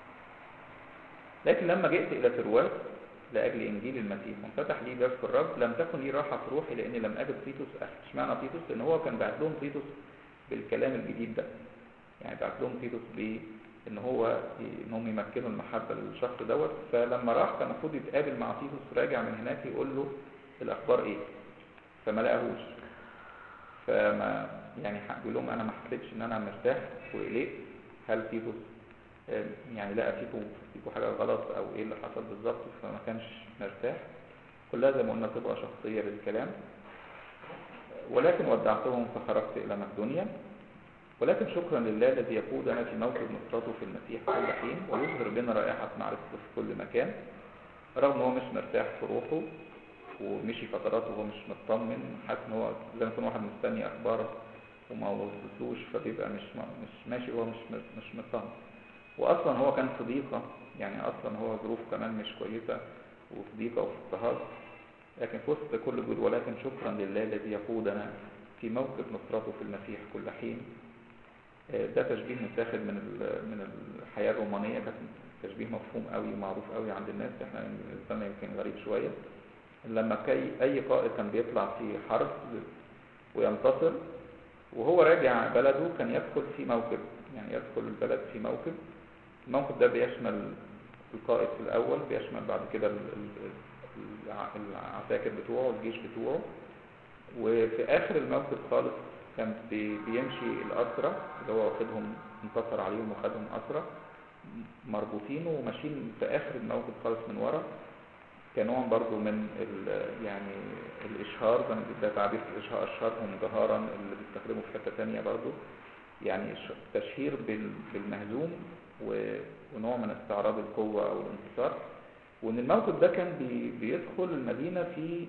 لكن لما جئت الى ترواس لاجل انجيل المسيح وانفتح لي باب في الرب لم تكن لي راحه في روحي لاني لم اجد تيتوس اخي اشمعنى تيتوس لان هو كان بعت لهم تيتوس بالكلام الجديد ده يعني بعت لهم تيتوس بان هو انهم يمكنوا المحبه للشخص دوت فلما راح كان المفروض يتقابل مع تيتوس راجع من هناك يقول له الاخبار ايه فما لقاهوش فما يعني بيقول لهم انا ما حسيتش ان انا مرتاح وقلقت هل تيتوس آه، يعني لقى فيكم فيكم حاجه غلط او ايه اللي حصل بالظبط فما كانش مرتاح كلها زي ما قلنا تبقى شخصيه بالكلام ولكن ودعتهم فخرجت الى مقدونيا ولكن شكرا لله الذي يقودنا في موكب نصرته في المسيح كل حين ويظهر بنا رائحة معرفته في كل مكان رغم ان هو مش مرتاح في روحه ومشي فترات وهو مش مطمن حاسس ان هو زي ما يكون واحد مستني اخبار وما وصلتلوش فبيبقى مش مش ماشي وهو مش مش مطمن واصلا هو كان في ضيقه يعني اصلا هو ظروفه كمان مش كويسه وفي ضيقه وفي اضطهاد لكن في وسط كل جود ولكن شكرا لله الذي يقودنا في موكب نصرته في المسيح كل حين ده تشبيه متاخد من من الحياه الرومانيه كان تشبيه مفهوم قوي ومعروف قوي عند الناس احنا بالنسبه لنا يمكن غريب شويه لما كي اي قائد كان بيطلع في حرب وينتصر وهو راجع بلده كان يدخل في موكب يعني يدخل البلد في موكب الموكب ده بيشمل القائد في الاول بيشمل بعد كده العساكر بتوعه والجيش بتوعه وفي اخر الموكب خالص كان بيمشي الاسرى اللي هو واخدهم انتصر عليهم وخدهم اسرى مربوطين وماشيين في اخر الموكب خالص من ورا كنوع برضو من يعني الاشهار زي ما ده تعبير الاشهار اشهرهم جهارا اللي بيستخدمه في حته ثانيه برضو يعني تشهير بالمهزوم ونوع من استعراض القوه او الانتصار وان الموكب ده كان بيدخل المدينه في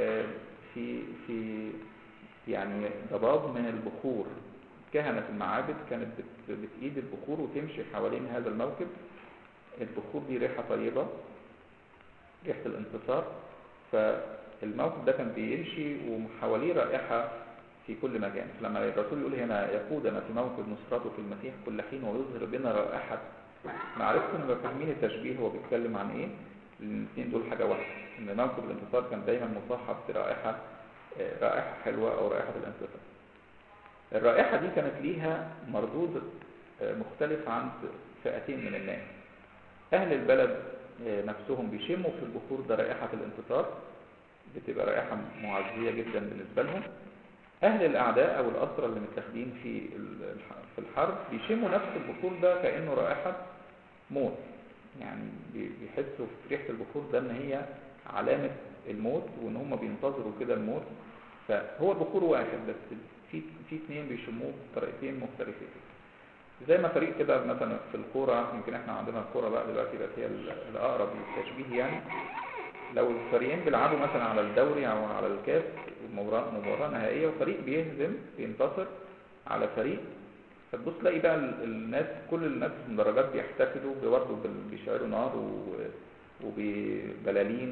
في في يعني ضباب من البخور كهنة المعابد كانت بتقيد البخور وتمشي حوالين هذا الموكب البخور دي ريحة طيبة ريحة الانتصار فالموكب ده كان بيمشي وحواليه رائحة في كل مكان لما الرسول يقول هنا يقودنا في موكب نصرته في المسيح كل حين ويظهر بنا رائحة معرفة نبقى فاهمين التشبيه هو بيتكلم عن ايه الاثنين دول حاجة واحدة ان موكب الانتصار كان دايما مصاحب برائحة رائحة حلوة او رائحة الانتصار الرائحة دي كانت ليها مردود مختلف عن فئتين من الناس أهل البلد نفسهم بيشموا في البخور ده رائحة الانتصار بتبقى رائحة معزية جدا بالنسبة لهم أهل الأعداء أو الأسرى اللي متاخدين في في الحرب بيشموا نفس البخور ده كأنه رائحة موت يعني بيحسوا في ريحة البخور ده إن هي علامة الموت وإن هم بينتظروا كده الموت فهو البخور واحد بس في في اثنين بيشموه بطريقتين مختلفين زي ما فريق كده مثلا في الكوره يمكن احنا عندنا الكوره بقى دلوقتي بقت هي الاقرب للتشبيه يعني لو الفريقين بيلعبوا مثلا على الدوري او على الكاس مباراه نهائيه وفريق بيهزم بينتصر على فريق فتبص تلاقي بقى الناس كل الناس في المدرجات بيحتفلوا برضه بيشعلوا نار وببلالين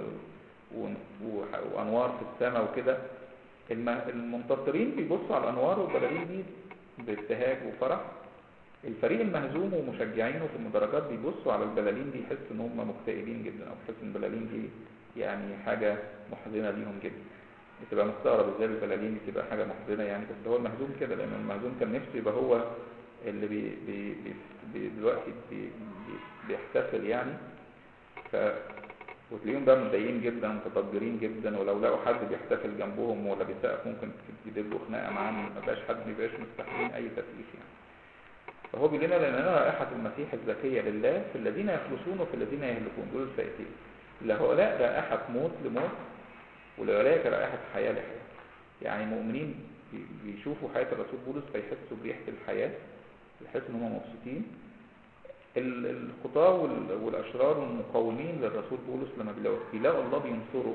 وانوار في السماء وكده المنتصرين بيبصوا على الانوار والبلالين دي بابتهاج وفرح الفريق المهزوم ومشجعينه في المدرجات بيبصوا على البلالين دي يحس ان هم مكتئبين جدا او يحس ان البلالين دي يعني حاجه محزنه ليهم جدا بتبقى مستغرب ازاي البلالين دي تبقى حاجه محزنه يعني بس هو المهزوم كده لان المهزوم كان نفسه يبقى هو اللي بي بي بي دلوقتي بي بي بيحتفل يعني ف وتلاقيهم بقى متضايقين جدا متضجرين جدا ولو لقوا حد بيحتفل جنبهم ولا بيسقف ممكن يدبوا خناقه معاه ما بقاش حد ما بيبقاش مستحملين اي تسقيف يعني فهو بيقول لنا لاننا رائحه المسيح الزكيه لله في الذين يخلصون وفي الذين يهلكون دول الفئتين لهؤلاء رائحه موت لموت ولأولئك رائحه حياه لحياه يعني مؤمنين بيشوفوا حياه الرسول بولس فيحسوا بريحه الحياه يحسوا ان هم مبسوطين الخطاة والأشرار والمقاومين للرسول بولس لما بيلاقوا الله بينصره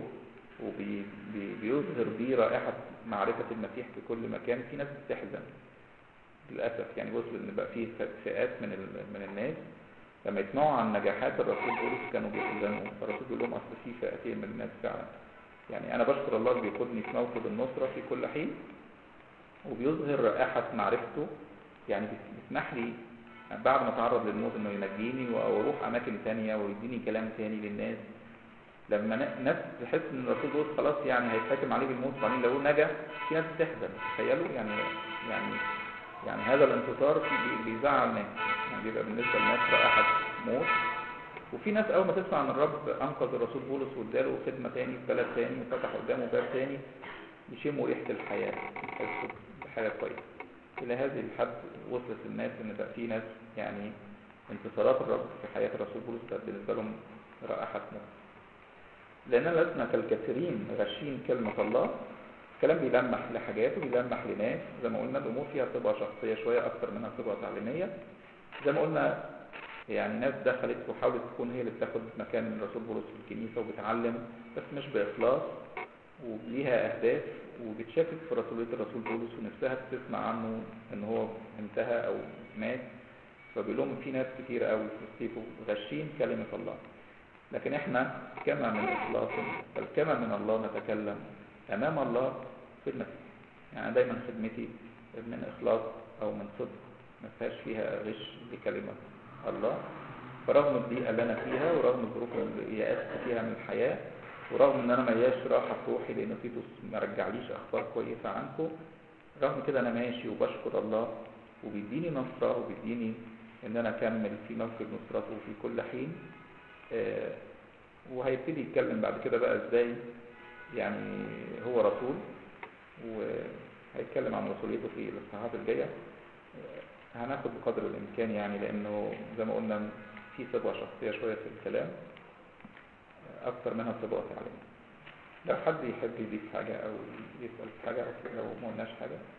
وبيظهر بيه رائحة معرفة المسيح في كل مكان في ناس بتحزن للأسف يعني وصل إن بقى في فئات من من الناس لما يسمعوا عن نجاحات الرسول بولس كانوا بيحزنوا فالرسول بيقول لهم أصل في فئتين من الناس فعلا يعني أنا بشكر الله اللي بيقودني في موكب النصرة في كل حين وبيظهر رائحة معرفته يعني بيسمح لي بعد ما اتعرض للموت انه ينجيني او اروح اماكن تانية ويديني كلام تاني للناس لما ناس تحس ان الرسول بولس خلاص يعني هيتحكم عليه بالموت وبعدين لو نجا في ناس بتحزن تخيلوا يعني يعني يعني هذا الانتصار بيزعل ناس يعني بيبقى بالنسبه للناس رائحه موت وفي ناس اول ما تسمع ان الرب انقذ الرسول بولس واداله خدمه تاني في بلد تاني وفتح قدامه باب تاني يشموا ريحه الحياه يحسوا بحاجه كويسه إلى هذه الحد وصلت الناس إن بقى في ناس يعني انتصارات الرب في حياة الرسول بولس كانت بالنسبة لهم رائحة موت. لأننا لسنا كالكثيرين غاشين كلمة الله الكلام بيلمح لحاجات وبيلمح لناس زي ما قلنا الأمور فيها طبقة شخصية شوية أكتر منها طبقة تعليمية زي ما قلنا يعني ناس دخلت وحاولت تكون هي اللي بتاخد مكان الرسول بولس في الكنيسة وبتعلم بس مش بإخلاص وليها أهداف وبتشكك في رسولية الرسول بولس ونفسها تسمع عنه ان هو انتهى او مات فبيقول لهم في ناس كتير قوي بيبقوا غاشين كلمة الله لكن احنا كما من اخلاص بل كما من الله نتكلم امام الله في المسيح يعني دايما خدمتي من اخلاص او من صدق ما فيهاش فيها غش لكلمة الله برغم البيئة اللي انا فيها ورغم الظروف اللي يأست فيها من الحياة ورغم ان انا مياش راحة في روحي لان تيتوس ما رجعليش اخبار كويسة عنكم رغم كده انا ماشي وبشكر الله وبيديني نصرة وبيديني ان انا اكمل في نصر نصرته في كل حين آه وهيبتدي يتكلم بعد كده بقى ازاي يعني هو رسول وهيتكلم عن رسوليته في الاصحاحات الجايه آه هناخد بقدر الامكان يعني لانه زي ما قلنا في صبغه شخصيه شويه في الكلام آه اكثر منها صبغه تعليميه لو حد يحب يضيف حاجه او يسال في حاجه او لو ما قلناش حاجه